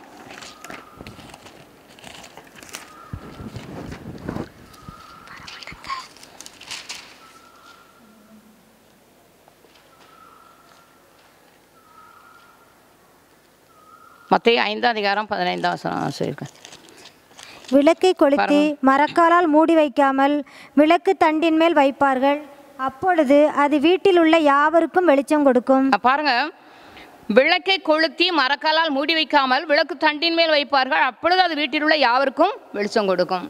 மத்திய ஐந்தாம் அதிகாரம் பதினைந்தாம் வசனம் சொல்லியிருக்கேன் விளக்கை கொளுத்தி மரக்காலால் மூடி வைக்காமல் விளக்கு தண்டின் மேல் வைப்பார்கள் அப்பொழுது அது வீட்டில் உள்ள யாவருக்கும் வெளிச்சம் கொடுக்கும் அஹ் பாருங்க விளக்கை கொளுத்தி மரக்காலால் மூடி வைக்காமல் விளக்கு தண்டின் மேல் வைப்பார்கள் அப்பொழுது அது வீட்டில் உள்ள யாவருக்கும் வெளிச்சம் கொடுக்கும்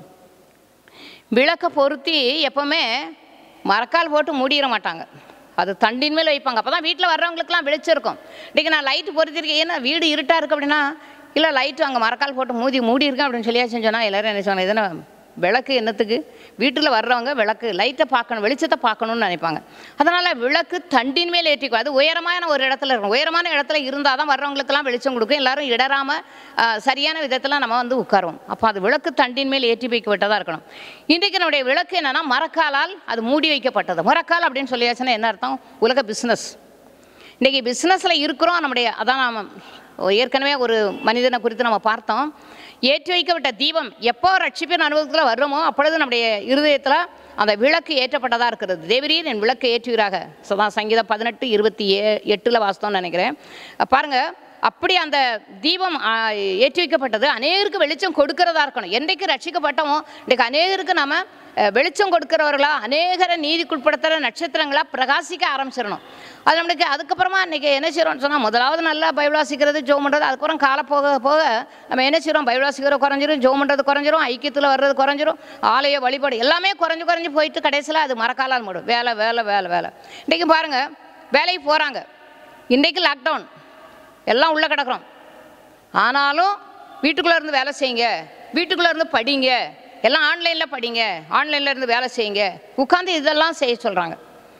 விளக்கை பொருத்தி எப்பவுமே மரக்கால் போட்டு மூடிட மாட்டாங்க அது தண்டின் மேல் வைப்பாங்க அப்போ தான் வீட்டில் வர்றவங்களுக்குலாம் வெளிச்சம் இருக்கும் இன்றைக்கி நான் லைட்டு பொருத்திருக்கேன் ஏன்னா வீடு இருட்டாக இருக்குது அப்படின்னா இல்லை லைட்டு அங்கே மரக்கால் போட்டு மூடி மூடி இருக்கேன் அப்படின்னு சொல்லியாச்சுன்னு சொன்னால் எல்லோரும் என்ன சொன்னாங்க இதனை விளக்கு என்னத்துக்கு வீட்டில் வர்றவங்க விளக்கு லைட்டை பார்க்கணும் வெளிச்சத்தை பார்க்கணும்னு நினைப்பாங்க அதனால் விளக்கு தண்டின் மேல் ஏற்றிக்கும் அது உயரமான ஒரு இடத்துல இருக்கும் உயரமான இடத்துல இருந்தால் தான் வர்றவங்களுக்கெல்லாம் வெளிச்சம் கொடுக்கும் எல்லாரும் இடராமல் சரியான விதத்தில் நம்ம வந்து உட்காருவோம் அப்போ அது விளக்கு தண்டின் மேல் ஏற்றி வைக்கப்பட்டதாக இருக்கணும் இன்றைக்கு நம்முடைய விளக்கு என்னன்னா மரக்காலால் அது மூடி வைக்கப்பட்டது மரக்கால் அப்படின்னு சொல்லியாச்சுன்னா என்ன அர்த்தம் உலக பிஸ்னஸ் இன்றைக்கி பிஸ்னஸில் இருக்கிறோம் நம்முடைய அதான் நாம் ஏற்கனவே ஒரு மனிதனை குறித்து நம்ம பார்த்தோம் ஏற்றி வைக்கப்பட்ட தீபம் எப்போ ரட்சிப்பின் அனுபவத்தில் வர்றோமோ அப்பொழுது நம்முடைய இருதயத்தில் அந்த விளக்கு ஏற்றப்பட்டதாக இருக்கிறது தேவரீர் என் விளக்கு ஏற்றுவீராக சதா சங்கீதம் பதினெட்டு இருபத்தி ஏ எட்டில் வாஸ்தவம்னு நினைக்கிறேன் பாருங்கள் அப்படி அந்த தீபம் ஆ, ஏற்றி வைக்கப்பட்டது அநேகருக்கு வெளிச்சம் கொடுக்கறதா இருக்கணும் என்றைக்கு ரட்சிக்கப்பட்டோமோ இன்றைக்கு அநேகருக்கு நம்ம அஹ், வெளிச்சம் கொடுக்கிறவர்களா அநேகரை நீதிக்குட்படுத்துகிற நட்சத்திரங்களாக பிரகாசிக்க ஆரம்பிச்சிடணும் அது நம்மளுக்கு அதுக்கப்புறமா இன்றைக்கி என்ன செய்கிறோம்னு சொன்னால் முதலாவது நல்லா பைபிள் வாசிக்கிறது ஜோம் பண்ணுறது அதுக்கப்புறம் காலம் போக போக நம்ம என்ன செய்கிறோம் பைபிள் வாசிக்கிறது குறைஞ்சிரும் ஜோம் பண்ணுறது குறைஞ்சிரும் ஐக்கியத்தில் வர்றது குறைஞ்சிரும் ஆலய வழிபாடு எல்லாமே குறைஞ்சு குறைஞ்சு போயிட்டு கடைசியில் அது மரக்காலால் மூடும் வேலை வேலை வேலை வேலை இன்றைக்கி பாருங்கள் வேலைக்கு போகிறாங்க இன்றைக்கு லாக்டவுன் எல்லாம் உள்ளே கிடக்குறோம் ஆனாலும் வீட்டுக்குள்ளே இருந்து வேலை செய்யுங்க வீட்டுக்குள்ளே இருந்து படிங்க எல்லாம் ஆன்லைனில் படிங்க ஆன்லைனில் இருந்து வேலை செய்யுங்க உட்காந்து இதெல்லாம் செய்ய சொல்கிறாங்க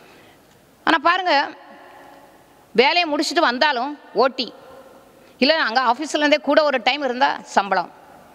ஆனால் பாருங்கள் வேலையை முடிச்சுட்டு வந்தாலும் ஓட்டி இல்லை அங்கே ஆஃபீஸ்லேருந்தே கூட ஒரு டைம் இருந்தால் சம்பளம்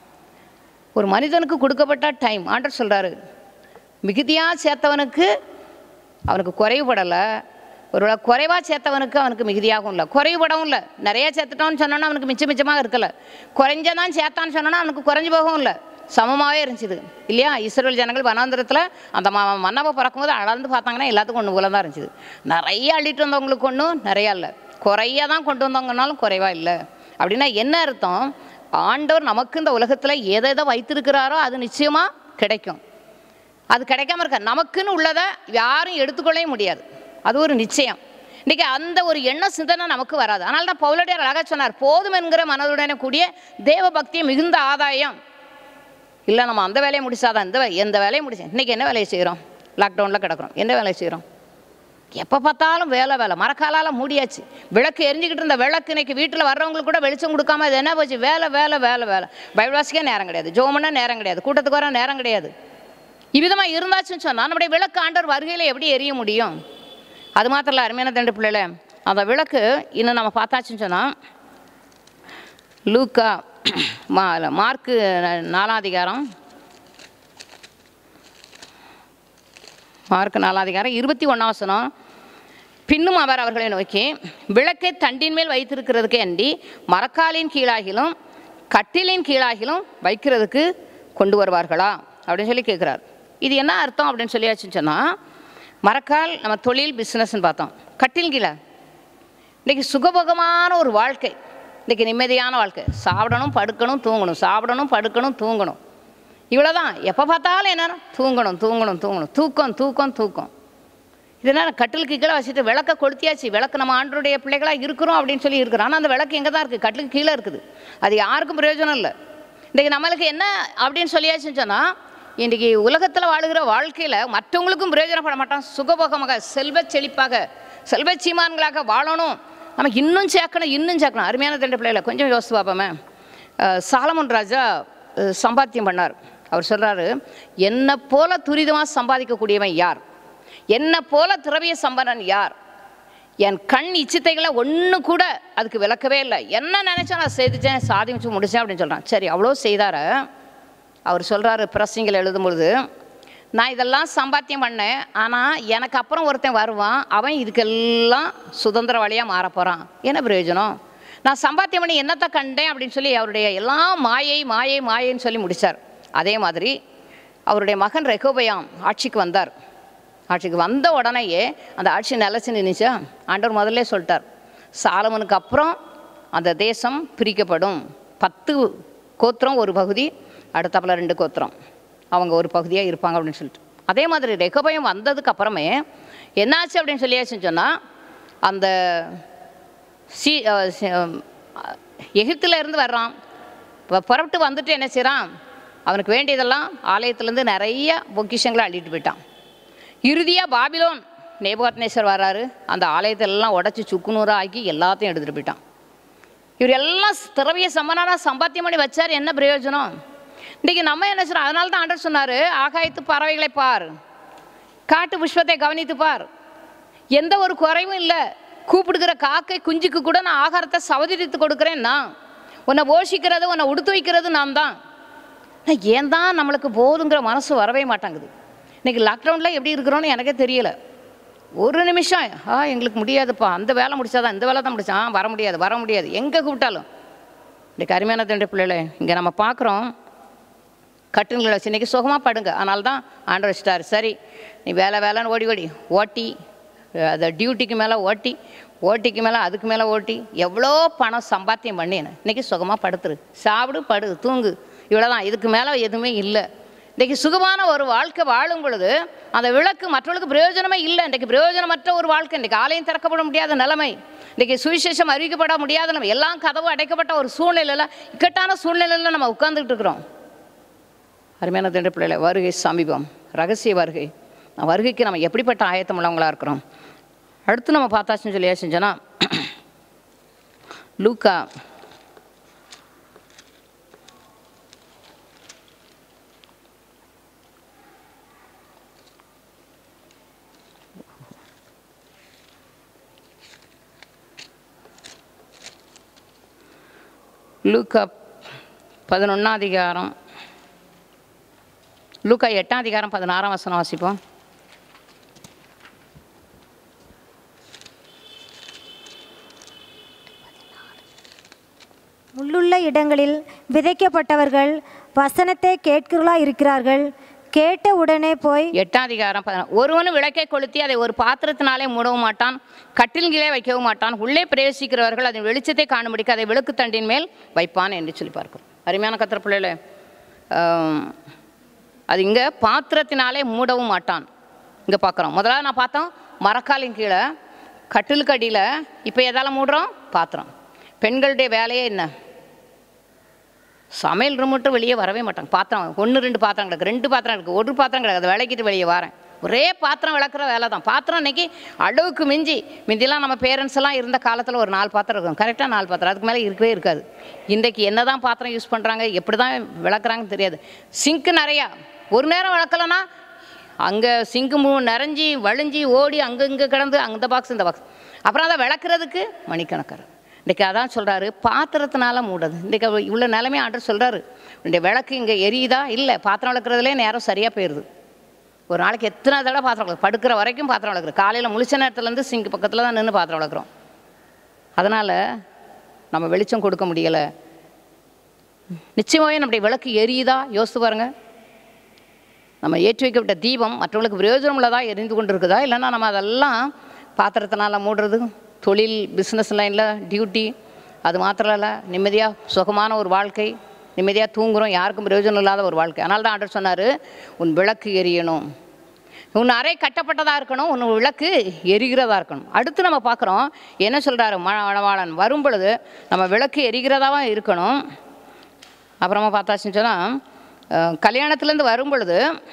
ஒரு மனிதனுக்கு கொடுக்கப்பட்ட டைம் ஆண்டர் சொல்கிறாரு மிகுதியாக சேர்த்தவனுக்கு அவனுக்கு குறைவுபடலை ஒரு குறைவாக சேர்த்தவனுக்கு அவனுக்கு மிகுதியாகவும் இல்லை குறைவுபடவும் இல்லை நிறைய சேர்த்துட்டோம்னு சொன்னோன்னா அவனுக்கு மிச்சம் மிச்சமாக இருக்கலை குறைஞ்சதான் சேர்த்தான்னு சொன்னோன்னா அவனுக்கு குறைஞ்சு போகவும் இல்லை சமமாகவே இருந்துச்சுது இல்லையா இஸ்ரேல் ஜனங்கள் வனாந்திரத்தில் அந்த ம மன்னவை பிறக்கும்போது அளந்து பார்த்தாங்கன்னா எல்லாத்துக்கும் ஒன்று போல தான் இருந்துச்சு நிறைய அள்ளிட்டு வந்தவங்களுக்கு ஒன்றும் நிறையா இல்லை குறைய தான் கொண்டு வந்தவங்கனாலும் குறைவா இல்லை அப்படின்னா என்ன அர்த்தம் ஆண்டவர் நமக்கு இந்த உலகத்தில் எதை எதை வைத்திருக்கிறாரோ அது நிச்சயமாக கிடைக்கும் அது கிடைக்காம இருக்க நமக்குன்னு உள்ளதை யாரும் எடுத்துக்கொள்ளவே முடியாது அது ஒரு நிச்சயம் இன்றைக்கி அந்த ஒரு எண்ண சிந்தனை நமக்கு வராது அதனால தான் பவுலடியார் அழகாக சொன்னார் போதும் என்கிற மனதுடனே கூடிய தேவ பக்தி மிகுந்த ஆதாயம் இல்லை நம்ம அந்த வேலையை முடிச்சாதான் இந்த வே- எந்த வேலையை முடிச்சேன் இன்றைக்கி என்ன வேலையை செய்கிறோம் லாக்டவுனில் கிடக்குறோம் என்ன வேலையை செய்கிறோம் எப்போ பார்த்தாலும் வேலை வேலை மரக்காலால் மூடியாச்சு விளக்கு எரிஞ்சுக்கிட்டு இருந்த விளக்கு இன்னைக்கு வீட்டில் வர்றவங்களுக்கு கூட வெளிச்சம் கொடுக்காம இது என்ன போச்சு வேலை வேலை வேலை வேலை பைபிள் வாசிக்க நேரம் கிடையாது ஜோமன்னா நேரம் கிடையாது கூட்டத்துக்கு வர நேரம் கிடையாது இவ்விதமாக இருந்தாச்சுன்னு சொன்னால் நம்முடைய விளக்கு ஆண்டவர் வருகையில் எப்படி எரிய முடியும் அது மாத்திரம் இல்லை அருமையான தண்டு பிள்ளைல அந்த விளக்கு இன்னும் நம்ம பார்த்தாச்சுன்னு சொன்னால் லூக்கா மா இல்ல, மார்க்கு நாலாம் அதிகாரம் மார்க் நாலாம் அதிகாரம் இருபத்தி ஒன்றாம் வசனம் பின்னும் அவர் அவர்களை நோக்கி விளக்கை தண்டின் மேல் வைத்திருக்கிறதுக்கு அண்டி மரக்காலின் கீழாகிலும் கட்டிலின் கீழாகிலும் வைக்கிறதுக்கு கொண்டு வருவார்களா அப்படின்னு சொல்லி கேட்குறார் இது என்ன அர்த்தம் அப்படின்னு சொல்லியாச்சுன்னு சொன்னால் மரக்கால் நம்ம தொழில் பிஸ்னஸ்ன்னு பார்த்தோம் கட்டில் கீழே இன்றைக்கி சுகபோகமான ஒரு வாழ்க்கை இன்றைக்கி நிம்மதியான வாழ்க்கை சாப்பிடணும் படுக்கணும் தூங்கணும் சாப்பிடணும் படுக்கணும் தூங்கணும் இவ்வளோதான் எப்போ பார்த்தாலும் என்னன்னா தூங்கணும் தூங்கணும் தூங்கணும் தூக்கம் தூக்கம் தூக்கம் இதனால் கட்டிலுக்கு கீழே வச்சுட்டு விளக்க கொளுத்தியாச்சு விளக்கு நம்ம ஆண்டருடைய பிள்ளைகளாக இருக்கிறோம் அப்படின்னு சொல்லி இருக்கிறோம் ஆனால் அந்த விளக்கு எங்கே தான் இருக்குது கட்டிலுக்கு கீழே இருக்குது அது யாருக்கும் பிரயோஜனம் இல்லை இன்றைக்கி நம்மளுக்கு என்ன அப்படின்னு சொல்லியாச்சுன்னு சொன்னால் இன்றைக்கி உலகத்தில் வாழுகிற வாழ்க்கையில் மற்றவங்களுக்கும் பிரயோஜனப்பட மாட்டோம் சுகபோகமாக செல்வச் செழிப்பாக செல்வச் சீமான்களாக வாழணும் நம்ம இன்னும் சேர்க்கணும் இன்னும் சேர்க்கணும் அருமையான ரெண்டு பிள்ளைகளை கொஞ்சம் யோசித்து பார்ப்போமே அஹ் சாலமன் ராஜா அஹ் சம்பாத்தியம் பண்ணார் அவர் சொல்கிறாரு என்னை போல துரிதமாக சம்பாதிக்கக்கூடியவன் யார் என்னை போல திரவிய சம்பரன் யார் என் கண் இச்சித்தைகளை ஒன்று கூட அதுக்கு விளக்கவே இல்லை என்ன நினச்சா நான் செய்துச்சேன் சாதிச்சு முடித்தேன் அப்படின்னு சொல்கிறான் சரி அவ்வளோ செய்தார அவர் சொல்கிறாரு பிரசிங்கில் எழுதும் பொழுது நான் இதெல்லாம் சம்பாத்தியம் பண்ணேன் ஆனால் எனக்கு அப்புறம் ஒருத்தன் வருவான் அவன் இதுக்கெல்லாம் சுதந்திரவாளியாக மாற போகிறான் என்ன பிரயோஜனம் நான் சம்பாத்தியம் பண்ணி என்னத்தை கண்டேன் அப்படின்னு சொல்லி அவருடைய எல்லாம் மாயை மாயை மாயைன்னு சொல்லி முடித்தார் அதே மாதிரி அவருடைய மகன் ரெகோபயாம் ஆட்சிக்கு வந்தார் ஆட்சிக்கு வந்த உடனேயே அந்த ஆட்சி நிலச்சி நின்றுச்சா ஆண்டவர் முதல்ல சொல்லிட்டார் சாலமனுக்கு அப்புறம் அந்த தேசம் பிரிக்கப்படும் பத்து கோத்திரம் ஒரு பகுதி அடுத்தாப்புல ரெண்டு கோத்திரம் அவங்க ஒரு பகுதியாக இருப்பாங்க அப்படின்னு சொல்லிட்டு அதே மாதிரி ரெகபயம் வந்ததுக்கு அப்புறமே என்னாச்சு அப்படின்னு சொல்லியாச்சுன்னு சொன்னால் அந்த சி அஹ் சி- அஹ் எகிப்துல இருந்து வர்றான் இப்போ புறப்பட்டு வந்துட்டு என்ன செய்கிறான் அவனுக்கு வேண்டியதெல்லாம் ஆலயத்துலேருந்து நிறைய பொக்கிஷங்களை அள்ளிட்டு போயிட்டான் இறுதியாக பாபிலோன் நேபுகாத்னேஸ்வர் வராரு அந்த ஆலயத்தை எல்லாம் உடச்சி சுக்குநூறாக ஆக்கி எல்லாத்தையும் எடுத்துகிட்டு போயிட்டான் இவர் எல்லாம் திரவிய சம்மனானா சம்பாத்தியம் பண்ணி வச்சார் என்ன பிரயோஜனம் இன்றைக்கி நம்ம என்ன சொல்கிறோம் அதனால தான் ஆண்டர் சொன்னார் ஆகாயத்து பறவைகளை பார் காட்டு புஷ்பத்தை கவனித்து பார் எந்த ஒரு குறைவும் இல்லை கூப்பிடுகிற காக்கை குஞ்சுக்கு கூட நான் ஆகாரத்தை சவதரித்து கொடுக்குறேன் நான் உன்னை போஷிக்கிறது உன்னை உடுத்து வைக்கிறது நான் தான் ஆனா, ஏன் தான் நம்மளுக்கு போதுங்கிற மனசு வரவே மாட்டேங்குது இன்றைக்கி லாக்டவுனில் எப்படி இருக்கிறோன்னு எனக்கே தெரியல ஒரு நிமிஷம் ஆ எங்களுக்கு முடியாதுப்பா அந்த வேலை முடிச்சாதான் இந்த வேலை தான் முடிச்சான் ஆ, வர முடியாது வர முடியாது எங்கே கூப்பிட்டாலும் இன்றைக்கி அருமையான தண்டை பிள்ளைகளே இங்கே நம்ம பார்க்குறோம் கட்டுங்களை வச்சு இன்றைக்கி சுகமாக படுங்க அதனால தான் ஆண்டவர் வச்சிட்டாரு சரி நீ வேலை வேலைன்னு ஓடி ஓடி ஓட்டி அந்த டியூட்டிக்கு மேலே ஓட்டி ஓட்டிக்கு மேலே அதுக்கு மேலே ஓட்டி எவ்வளோ பணம் சம்பாத்தியம் பண்ணினேன் இன்றைக்கி சுகமாக படுத்துரு சாப்பிடு படு தூங்கு இவ்வளோதான் இதுக்கு மேலே எதுவுமே இல்லை இன்றைக்கி சுகமான ஒரு வாழ்க்கை வாழும் பொழுது அந்த விளக்கு மற்றவர்களுக்கு பிரயோஜனமே இல்லை இன்றைக்கு பிரயோஜனமற்ற ஒரு வாழ்க்கை இன்றைக்கி ஆலயம் திறக்கப்பட முடியாத நிலைமை இன்றைக்கி சுவிசேஷம் அறிவிக்கப்பட முடியாத நம்ம எல்லாம் கதவு அடைக்கப்பட்ட ஒரு சூழ்நிலையில் இக்கட்டான சூழ்நிலையில் நம்ம உட்கார்ந்துட்டு இருக்கிறோம் அருமையான திண்டு பிள்ளைகளை வருகை சமீபம் ரகசிய வருகை நான் வருகைக்கு நம்ம எப்படிப்பட்ட ஆயத்தம் உள்ளவங்களா இருக்கிறோம் அடுத்து நம்ம பார்த்தாச்சுன்னு சொல்லி செஞ்சோன்னா லூக்கா லூக்கா பதினொன்றாம் அதிகாரம் லூக்கா எட்டாம் அதிகாரம் பதினாறாம் வசனம் வாசிப்போம் முள்ளுள்ள இடங்களில் விதைக்கப்பட்டவர்கள் வசனத்தை கேட்கிறா இருக்கிறார்கள் கேட்ட உடனே போய் எட்டாம் அதிகாரம் பதினா- ஒருவனும் விளக்கை கொளுத்தி அதை ஒரு பாத்திரத்தினாலே மூடவும் மாட்டான் கட்டில் கீழே வைக்கவும் மாட்டான் உள்ளே பிரவேசிக்கிறவர்கள் அதன் வெளிச்சத்தை காணும்படிக்கு அதை விளக்கு தண்டின் மேல் வைப்பான் என்று சொல்லி பார்க்கிறோம் அருமையான கத்திர பிள்ளைகளே ஆம், அது இங்கே பாத்திரத்தினாலே மூடவும் மாட்டான் இங்கே பார்க்குறோம் முதல்ல நான் பார்த்தோம் மரக்காலின் கீழே கட்டிலுக்கு அடியில் இப்போ எதால மூடுறோம் பாத்திரம் பெண்களுடைய வேலையே என்ன சமையல் ரூம் மட்டும் வெளியே வரவே மாட்டாங்க பாத்திரம் ஒன்று ரெண்டு பாத்திரம் கிடக்கு ரெண்டு பாத்திரம் இருக்குது ஒரு பாத்திரம் கிடக்கு அதை விளக்கிட்டு வெளியே வரேன் ஒரே பாத்திரம் விளக்குற வேலை தான் பாத்திரம் இன்னைக்கு அளவுக்கு மிஞ்சி மிந்திலாம் நம்ம பேரண்ட்ஸ் எல்லாம் இருந்த காலத்தில் ஒரு நாலு பாத்திரம் இருக்கும் கரெக்டாக நாலு பாத்திரம் அதுக்கு மேலே இருக்கவே இருக்காது இன்றைக்கு என்ன தான் பாத்திரம் யூஸ் பண்ணுறாங்க எப்படி தான் விளக்குறாங்கன்னு தெரியாது சிங்க்கு நிறையா ஒரு நேரம் விளக்கலைன்னா அங்கே சிங்கு மூ நிறைஞ்சி வழிஞ்சி ஓடி அங்கே இங்கே கிடந்து அந்த பாக்ஸ் இந்த பாக்ஸ் அப்புறம் அதை விளக்குறதுக்கு மணிக்கணக்கர் இன்றைக்கி அதான் சொல்கிறாரு பாத்திரத்தினால மூடுது இன்றைக்கி இவ்வளோ நிலைமை ஆண்டர் சொல்கிறாரு இந்த விளக்கு இங்கே எரியுதா இல்லை பாத்திரம் விளக்குறதுலே நேரம் சரியாக போயிடுது ஒரு நாளைக்கு எத்தனை தடவை பாத்திரம் விளக்கு படுக்கிற வரைக்கும் பாத்திரம் விளக்குறோம் காலையில் முழிச்ச நேரத்துலேருந்து சிங்க் பக்கத்தில் தான் நின்று பாத்திரம் விளக்குறோம் அதனால் நம்ம வெளிச்சம் கொடுக்க முடியலை நிச்சயமாகவே நம்முடைய விளக்கு எரியுதா யோசித்து பாருங்க நம்ம ஏற்றி வைக்கப்பட்ட தீபம் மற்றவங்களுக்கு பிரயோஜனம் உள்ளதாக எரிந்து கொண்டு இருக்குதா இல்லைன்னா நம்ம அதெல்லாம் பாத்திரத்தினால மூடுறது தொழில் பிஸ்னஸ் லைனில் டியூட்டி அது மாத்திரம் இல்லை நிம்மதியாக சுகமான ஒரு வாழ்க்கை நிம்மதியாக தூங்குறோம் யாருக்கும் பிரயோஜனம் இல்லாத ஒரு வாழ்க்கை அதனால தான் ஆண்டர் சொன்னார் உன் விளக்கு எரியணும் உன் அறை கட்டப்பட்டதாக இருக்கணும் உன் விளக்கு எரிகிறதா இருக்கணும் அடுத்து நம்ம பார்க்குறோம் என்ன சொல்கிறாரு மணவாளன் வரும் பொழுது நம்ம விளக்கு எரிகிறதாவும் இருக்கணும் அப்புறமா பார்த்தாச்சுன்னு சொன்னால் கல்யாணத்துலேருந்து வரும் பொழுது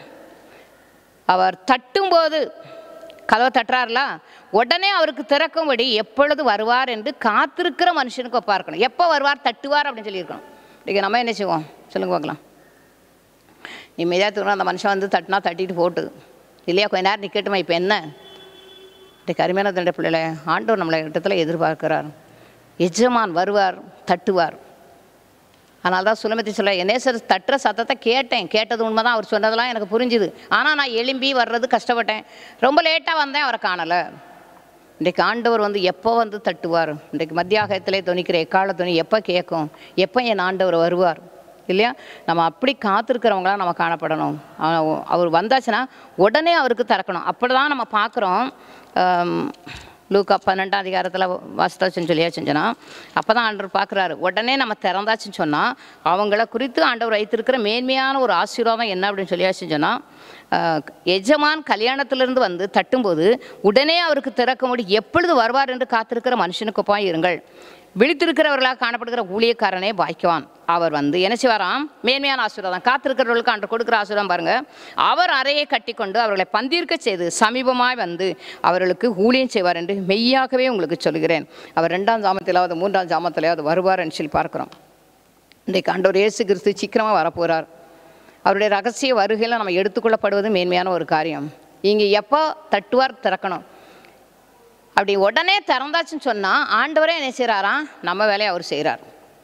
அவர் தட்டும்போது கதவை தட்டுறாருல உடனே அவருக்கு திறக்கும்படி எப்பொழுது வருவார் என்று காத்திருக்கிற மனுஷனுக்கு ஒப்பா இருக்கணும் எப்போ வருவார் தட்டுவார் அப்படின்னு சொல்லியிருக்கணும் இன்றைக்கி நம்ம என்ன செய்வோம் சொல்லுங்க பார்க்கலாம் நிம்மதியாக தூரம் அந்த மனுஷன் வந்து தட்டினா தட்டிட்டு போட்டு இல்லையா கொஞ்ச நேரம் நிற்கட்டுமா இப்போ என்ன இன்றைக்கு அருமையான தண்டை பிள்ளைகளை ஆண்டவர் நம்மளை இடத்துல எதிர்பார்க்கிறார் எஜமான் வருவார் தட்டுவார் அதனால தான் சுலமத்தி சொல்ல என்னேசர் தட்டுற சத்தத்தை கேட்டேன் கேட்டது உண்மைதான் அவர் சொன்னதெல்லாம் எனக்கு புரிஞ்சுது ஆனால் நான் எழும்பி வர்றது கஷ்டப்பட்டேன் ரொம்ப லேட்டாக வந்தேன் அவரை காணலை இன்றைக்கு ஆண்டவர் வந்து எப்போ வந்து தட்டுவார் இன்றைக்கு மத்தியாகத்திலே துணிக்கிற எக்கால துணி எப்போ கேட்கும் எப்போ என் ஆண்டவர் வருவார் இல்லையா நம்ம அப்படி காத்திருக்கிறவங்களாம் நம்ம காணப்படணும் அவ- அவர் வந்தாச்சுன்னா உடனே அவருக்கு திறக்கணும் அப்படி தான் நம்ம பார்க்குறோம் லூக்கா பன்னெண்டாம் அதிகாரத்தில் வாசித்தாச்சுன்னு சொல்லியா செஞ்சோன்னா அப்போ தான் ஆண்டவர் பார்க்குறாரு உடனே நம்ம திறந்தாச்சுன்னு சொன்னால் அவங்கள குறித்து ஆண்டவர் வைத்திருக்கிற மேன்மையான ஒரு ஆசீர்வாதம் என்ன அப்படின்னு சொல்லியா செஞ்சோன்னா எஜமான் கல்யாணத்திலிருந்து வந்து தட்டும்போது உடனே அவருக்கு திறக்கும்படி எப்பொழுது வருவார் என்று காத்திருக்கிற மனுஷனுக்கு ஒப்பாய் இருங்கள் விழித்திருக்கிறவர்களாக காணப்படுகிற ஊழியக்காரனே பாய்க்குவான் அவர் வந்து என்ன செய்வாராம் மேன்மையான ஆசீர்வாதம் காத்திருக்கிறவர்களுக்கு அன்று கொடுக்குற ஆசீர்வாதம் பாருங்க அவர் அறையை கட்டிக்கொண்டு அவர்களை பந்தீர்க்க செய்து சமீபமாய் வந்து அவர்களுக்கு ஊழியம் செய்வார் என்று மெய்யாகவே உங்களுக்கு சொல்கிறேன் அவர் ரெண்டாம் ஜாமத்திலாவது மூன்றாம் ஜாமத்திலாவது வருவார் என்று சொல்லி பார்க்கிறோம் இன்றைக்கு ஆண்டவர் இயேசு கிறிஸ்து சீக்கிரமாக வரப்போகிறார் அவருடைய ரகசிய வருகையில் நம்ம எடுத்துக்கொள்ளப்படுவது மேன்மையான ஒரு காரியம் இங்கே எப்போ தட்டுவார் திறக்கணும் அப்படி உடனே திறந்தாச்சுன்னு சொன்னால் ஆண்டவரே என்ன செய்கிறாராம் நம்ம வேலையை அவர் செய்கிறார்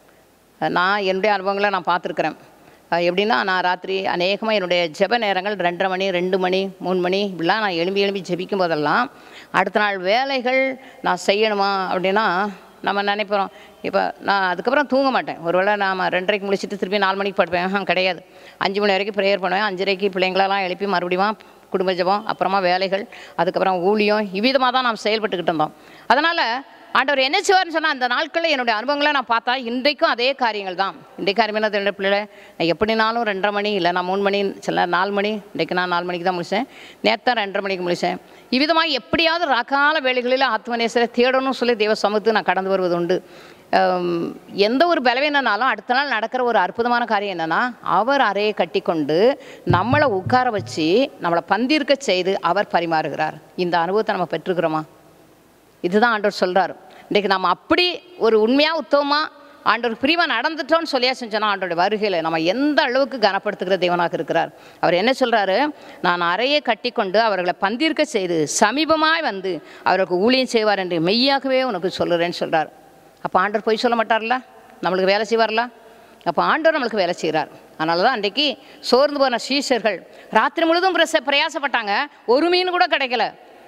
நான் என்னுடைய அனுபவங்களை நான் பார்த்துருக்குறேன் அஹ் எப்படின்னா நான் ராத்திரி அநேகமாக என்னுடைய ஜெப நேரங்கள் ரெண்டரை மணி ரெண்டு மணி மூணு மணி இப்படிலாம் நான் எழும்பி எழும்பி ஜெபிக்கும் போதெல்லாம் அடுத்த நாள் வேலைகள் நான் செய்யணுமா அப்படின்னா நம்ம நினைப்போம் இப்போ நான் அதுக்கப்புறம் தூங்க மாட்டேன் ஒருவேளை நாம் ரெண்டரைக்கு முடிச்சுட்டு திருப்பி நாலு மணிக்கு படுப்பேன் ஆஹா, கிடையாது அஞ்சு மணி வரைக்கும் ப்ரேயர் பண்ணுவேன் அஞ்சரைக்கு பிள்ளைங்களெல்லாம் எழுப்பி மறுபடியும் குடும்ப ஜெபம் அப்புறமா வேலைகள் அதுக்கப்புறம் ஊழியம் இவ்விதமாக தான் நாம் செயல்பட்டுக்கிட்டு இருந்தோம் அதனால் ஆண்டவர் என்ன செய்வார்னு சொன்னால் அந்த நாட்களில் என்னுடைய அனுபவங்களை நான் பார்த்தா இன்றைக்கும் அதே காரியங்கள் தான் இன்றைக்கு அருமையான என்னோட பிள்ளை நான் எப்படினாலும் ரெண்டரை மணி இல்லை நான் மூணு மணி சில நேரம் நாலு மணி இன்றைக்கு நான் நாலு மணிக்கு தான் முடித்தேன் நேற்று ரெண்டரை மணிக்கு முடித்தேன் இவ்விதமாக எப்படியாவது ராக்கால வேலைகளில் ஆத்மநேசரை தேடணும்னு சொல்லி தேவ சமூகத்துக்கு நான் கடந்து வருவது உண்டு ஆம், எந்த ஒரு பலவீனனாலும் அடுத்த நாள் நடக்கிற ஒரு அற்புதமான காரியம் என்னன்னா அவர் அறையை கட்டிக்கொண்டு நம்மளை உட்கார வச்சு நம்மளை பந்திருக்க செய்து அவர் பரிமாறுகிறார் இந்த அனுபவத்தை நம்ம பெற்றுக்கிறோமா இதுதான் ஆண்டவர் சொல்றாரு இன்றைக்கு நம்ம அப்படி ஒரு உண்மையாக உத்தமமாக ஆண்டவர் பிரிவாக நடந்துட்டோம்னு சொல்லியா செஞ்சோன்னா ஆண்டோட வருகையில் நம்ம எந்த அளவுக்கு கனப்படுத்துகிற தேவனாக இருக்கிறார் அவர் என்ன சொல்றாரு நான் அறையை கட்டிக்கொண்டு அவர்களை பந்திருக்க செய்து சமீபமாய் வந்து அவருக்கு ஊழியம் செய்வார் என்று மெய்யாகவே உனக்கு சொல்லுறேன்னு சொல்றார் அப்போ ஆண்டவர் பொய் சொல்ல மாட்டார்ல நம்மளுக்கு வேலை செய்வார்ல அப்போ ஆண்டவர் நம்மளுக்கு வேலை செய்கிறார் அதனால தான் அன்றைக்கி சோர்ந்து போன சீஷர்கள் ராத்திரி முழுதும் பிரச பிரயாசப்பட்டாங்க ஒரு மீன் கூட கிடைக்கல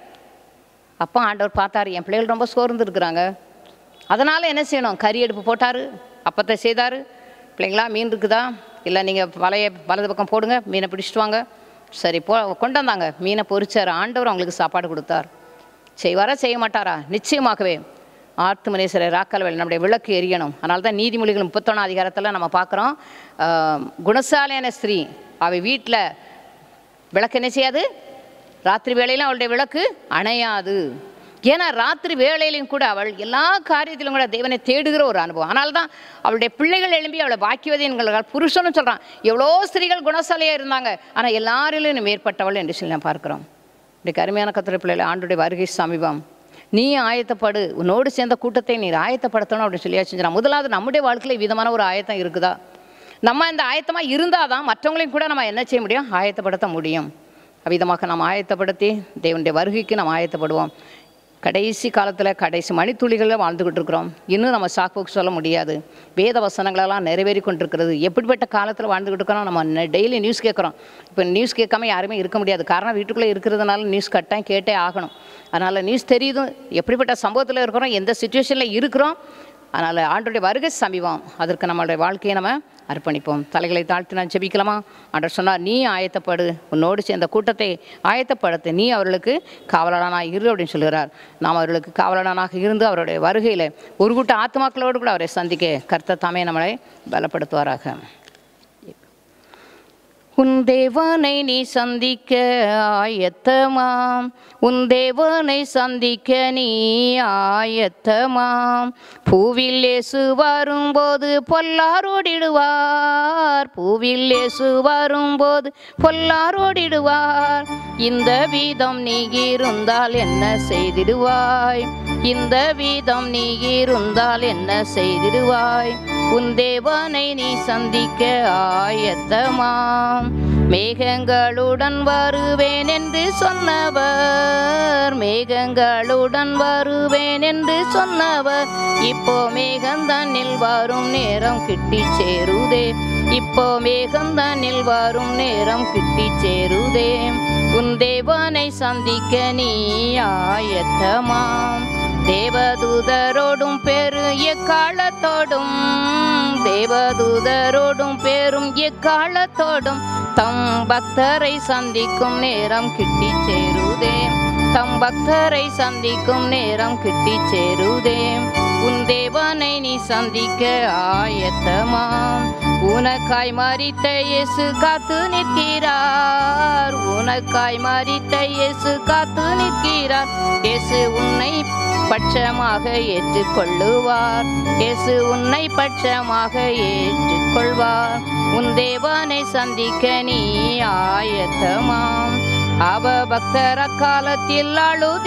அப்போ ஆண்டவர் பார்த்தாரு என் பிள்ளைகள் ரொம்ப சோர்ந்து இருக்கிறாங்க அதனால் என்ன செய்யணும் கறி அடுப்பு போட்டார் அப்பத்தை செய்தார் பிள்ளைங்களா மீன் இருக்குதா இல்லை நீங்கள் வலையை வலது பக்கம் போடுங்க மீனை பிடிச்சிட்டு வாங்க சரி போ கொண்டு வந்தாங்க மீனை பொரிச்சார் ஆண்டவர் அவங்களுக்கு சாப்பாடு கொடுத்தார் செய்வாரா செய்ய மாட்டாரா நிச்சயமாகவே ஆத்துமனேஸ்வரர் ராக்கல்வேல் நம்முடைய விளக்கு எரியணும் அதனால தான் நீதிமொழிகள் முப்பத்தொன்னாம் அதிகாரத்தில் நம்ம பார்க்குறோம் குணசாலையான ஸ்திரீ அவள் வீட்டில் விளக்கு என்ன செய்யாது ராத்திரி வேளையிலும் அவளுடைய விளக்கு அணையாது ஏன்னா ராத்திரி வேளையிலையும் கூட அவள் எல்லா காரியத்திலும் கூட தேவனை தேடுகிற ஒரு அனுபவம் அதனால தான் அவளுடைய பிள்ளைகள் எழும்பி அவளை பாக்கியவதி என்கிறாள் புருஷனும் சொல்கிறான் எவ்வளோ ஸ்திரீகள் குணசாலையாக இருந்தாங்க ஆனால் எல்லாரிலும் மேற்பட்டவள் என்று சொல்லி நான் பார்க்குறோம் இப்படி கருமையான கத்திர பிள்ளைகள் ஆண்டுடைய வருகை சமீபம் நீ ஆயத்தப்படு உன்னோடு சேர்ந்த கூட்டத்தை நீ ஆயத்தப்படுத்தணும் அப்படின்னு சொல்லி செஞ்சான் முதலாவது நம்முடைய வாழ்க்கையில் விதமான ஒரு ஆயத்தம் இருக்குதா நம்ம இந்த ஆயத்தமாக இருந்தால் தான் மற்றவங்களையும் கூட நம்ம என்ன செய்ய முடியும் ஆயத்தப்படுத்த முடியும் அவ்விதமாக நாம் ஆயத்தப்படுத்தி தேவனுடைய வருகைக்கு நாம் ஆயத்தப்படுவோம் கடைசி காலத்தில் கடைசி மணித்துளிகளில் வாழ்ந்துக்கிட்டு இருக்கிறோம் இன்னும் நம்ம சாக்கு சொல்ல முடியாது வேத வசனங்களெல்லாம் நிறைவேறி கொண்டிருக்கிறது எப்படிப்பட்ட காலத்தில் வாழ்ந்துக்கிட்டு இருக்கிறோம் நம்ம டெய்லி நியூஸ் கேட்குறோம் இப்போ நியூஸ் கேட்காம யாருமே இருக்க முடியாது காரணம் வீட்டுக்குள்ளே இருக்கிறதுனால நியூஸ் கட்டாயம் கேட்டே ஆகணும் அதனால் நியூஸ் தெரியுதும் எப்படிப்பட்ட சம்பவத்தில் இருக்கிறோம் எந்த சுச்சுவேஷனில் இருக்கிறோம் அதனால் ஆண்டுடைய வருகை சமீபம் அதற்கு நம்மளுடைய வாழ்க்கையை நம்ம அர்ப்பணிப்போம் தலைகளை தாழ்த்தி நான் ஜெபிக்கலாமா ஆண்டவர் சொன்னார் நீ ஆயத்தப்படு உன்னோடு சேர்ந்த கூட்டத்தை ஆயத்தப்படுத்து நீ அவர்களுக்கு காவலனாக இரு அப்படின்னு சொல்கிறார் நாம் அவர்களுக்கு காவலனாக இருந்து அவருடைய வருகையில் ஒரு கூட்ட ஆத்மாக்களோடு கூட அவரை சந்திக்க கர்த்தர் தாமே நம்மளை பலப்படுத்துவாராக உன் தேவனை நீ சந்திக்க ஆயத்தமாம் உன் தேவனை சந்திக்க நீ ஆயத்தமாம் பூவில் இயேசு வரும்போது பொல்லாரோடிடுவார் பூவில் இயேசு வரும்போது பொல்லாரோடிடுவார் இந்த வீதம் நீ இருந்தால் என்ன செய்திடுவாய் இந்த வீதம் நீ இருந்தால் என்ன செய்திடுவாய் உன் தேவனை நீ சந்திக்க ஆயத்தமாம் மேகங்களுடன் வருவேன் என்று சொன்னவர் மேகங்களுடன் வருவேன் என்று சொன்னவர் இப்போ மேகந்தனில் வரும் நேரம் கிட்டி சேருதே இப்போ மேகந்தனில் வரும் நேரம் கிட்டி சேருதே உன் தேவனை சந்திக்க நீ ஆயத்தமாம் தேவதூதரோடும் பெரு எக்காலத்தோடும் தேவதூதரோடும் பெரும் எக்காலத்தோடும் தம் பக்தரை சந்திக்கும் நேரம் கிட்டி சேருதே தம் பக்தரை சந்திக்கும் நேரம் கிட்டி சேருதே உன் தேவனை நீ சந்திக்க ஆயத்தமாம் உனக்காய் மறித்த இயேசு காத்து நிற்கிறார் உனக்காய் மறித்த இயேசு காத்து நிற்கிறார் இயேசு உன்னை பட்சமாக ஏற்றுக்கொள்ளுவார் இயேசு உன்னை பட்சமாக ஏற்றுக்கொள்வார் உன் தேவனை சந்திக்க நீ ஆயத்தமாம் அவ பக்தர் அக்காலத்தில்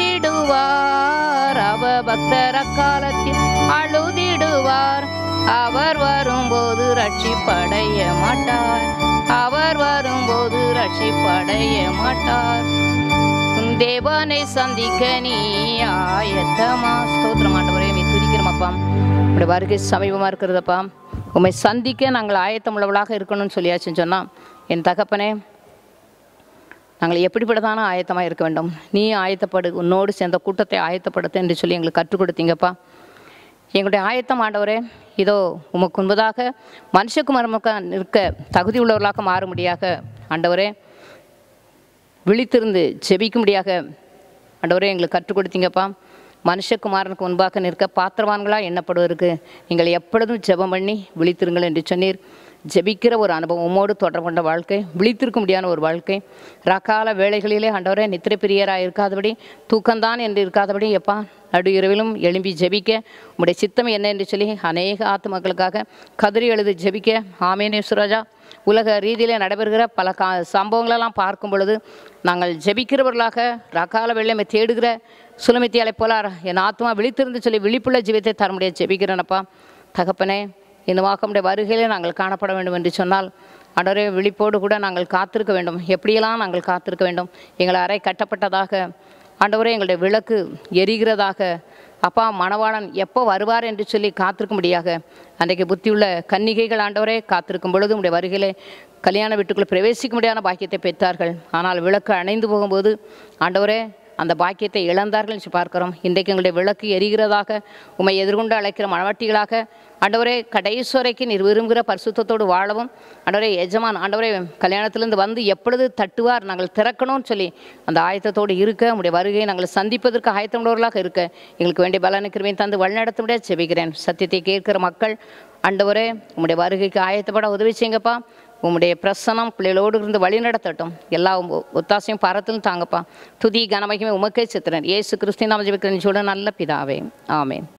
அழுதிடுவார் அவ பக்தர் அக்காலத்தில் அழுதிடுவார் அவர் வரும்போது ரட்சிப்படைய மாட்டார் அவர் வரும்போது ரட்சிப்படைய மாட்டார் உன் தேவனை சந்திக்க நீ ஆயத்தமா ஸ்தோத்திரம் ஆண்டவரே நீ துதிக்கிறோமப்பா உடைய வருகை சமீபமாக இருக்கிறதப்பா உம்மை சந்திக்க நாங்கள் ஆயத்தமுள்ளவளாக இருக்கணும்னு சொல்லியாச்சுன்னு சொன்னால் என் தகப்பனே நாங்கள் எப்படிப்பட்டதான ஆயத்தமாக இருக்க வேண்டும் நீ ஆயத்தப்படு உன்னோடு சேர்ந்த கூட்டத்தை ஆயத்தப்படுத்த என்று சொல்லி எங்களுக்கு கற்றுக் கொடுத்தீங்கப்பா எங்களுடைய ஆயத்தம் ஆண்டவரே இதோ உமக்கு முன்பதாக மனுஷகுமாரமுக்க நிற்க தகுதி உள்ளவர்களாக மாறும்படியாக ஆண்டவரே விழித்திருந்து ஜெபிக்கும்படியாக ஆண்டவரே எங்களுக்கு கற்றுக் கொடுத்தீங்கப்பா மனுஷகுமாரனுக்கு முன்பாக நிற்க பாத்திரவான்களாக எண்ணப்படுவதற்கு நீங்கள் எப்பொழுதும் ஜெபம் பண்ணி விழித்திருங்கள் என்று சொன்னீர் ஜெபிக்கிற ஒரு அனுபவம் உம்மோடு தொடர்பு கொண்ட வாழ்க்கை விழித்திருக்க முடியாத ஒரு வாழ்க்கை ரகால வேளைகளிலே ஆண்டவரே நித்திரை பிரியராக இருக்காதபடி தூக்கம்தான் என்று இருக்காதபடி எப்பா நடு இரவிலும் எழும்பி ஜெபிக்க உம்முடைய சித்தம் என்ன என்று சொல்லி அநேக ஆத்துமக்களுக்காக கதறி எழுது ஜெபிக்க ஆமேனே சுராஜா உலக ரீதியிலே நடைபெறுகிற பல கா சம்பவங்களெல்லாம் பார்க்கும் பொழுது நாங்கள் ஜெபிக்கிறவர்களாக ரகால வெள்ளமை தேடுகிற சுலமித்தியாலை போல என் ஆத்மா விழித்திருந்து சொல்லி விழிப்புள்ள ஜீவித்தை தர முடியாது ஜெபிக்கிறேனப்பா தகப்பனே இந்த வாக்கமுடைய வருகையிலே நாங்கள் காணப்பட வேண்டும் என்று சொன்னால் அடரே விழிப்போடு கூட நாங்கள் காத்திருக்க வேண்டும் எப்படியெல்லாம் நாங்கள் காத்திருக்க வேண்டும் எங்கள் அறை கட்டப்பட்டதாக ஆண்டவரே எங்களுடைய விளக்கு எரிகிறதாக அப்பா மணவாளன் எப்போ வருவார் என்று சொல்லி காத்திருக்கும்படியாக அன்றைக்கு புத்தியுள்ள கன்னிகைகள் ஆண்டவரே காத்திருக்கும் பொழுது உடைய வருகையிலே கல்யாண வீட்டுக்குள்ளே பிரவேசிக்க முடியாத பாக்கியத்தை பெற்றார்கள் ஆனால் விளக்கு அணைந்து போகும்போது ஆண்டவரே அந்த பாக்கியத்தை இழந்தார்கள் என்று பார்க்கிறோம் இன்றைக்கு எங்களுடைய விளக்கு எரிகிறதாக உம்மை எதிர்கொண்டு அழைக்கிற மணவாட்டிகளாக ஆண்டவரே கடைசி வரைக்கும் நீர் விரும்புகிற பரிசுத்தத்தோடு வாழவும் ஆண்டவரே எஜமான் ஆண்டவரே கல்யாணத்திலிருந்து வந்து எப்பொழுது தட்டுவார் நாங்கள் திறக்கணும்னு சொல்லி அந்த ஆயத்தத்தோடு இருக்க உடைய வருகையை நாங்கள் சந்திப்பதற்கு ஆயத்தமுள்ளவர்களாக இருக்க எங்களுக்கு வேண்டிய பலனுக்கிறவையும் தந்து வழிநடத்த முடியாது செபிக்கிறேன் சத்தியத்தை கேட்கிற மக்கள் ஆண்டவரே உம்முடைய வருகைக்கு ஆயத்தப்பட உதவி செய்யுங்கப்பா உம்முடைய பிரசனம் பிள்ளைகளோடு இருந்து வழி நடத்தட்டும் எல்லா ஒ- ஒத்தாசையும் பாரத்திலும் தாங்கப்பா துதி கனமகிமை உமக்கே சித்திரன் இயேசு கிறிஸ்தின் நாம ஜெபிக்கிறேன் சொல்ல நல்ல பிதாவே ஆமென்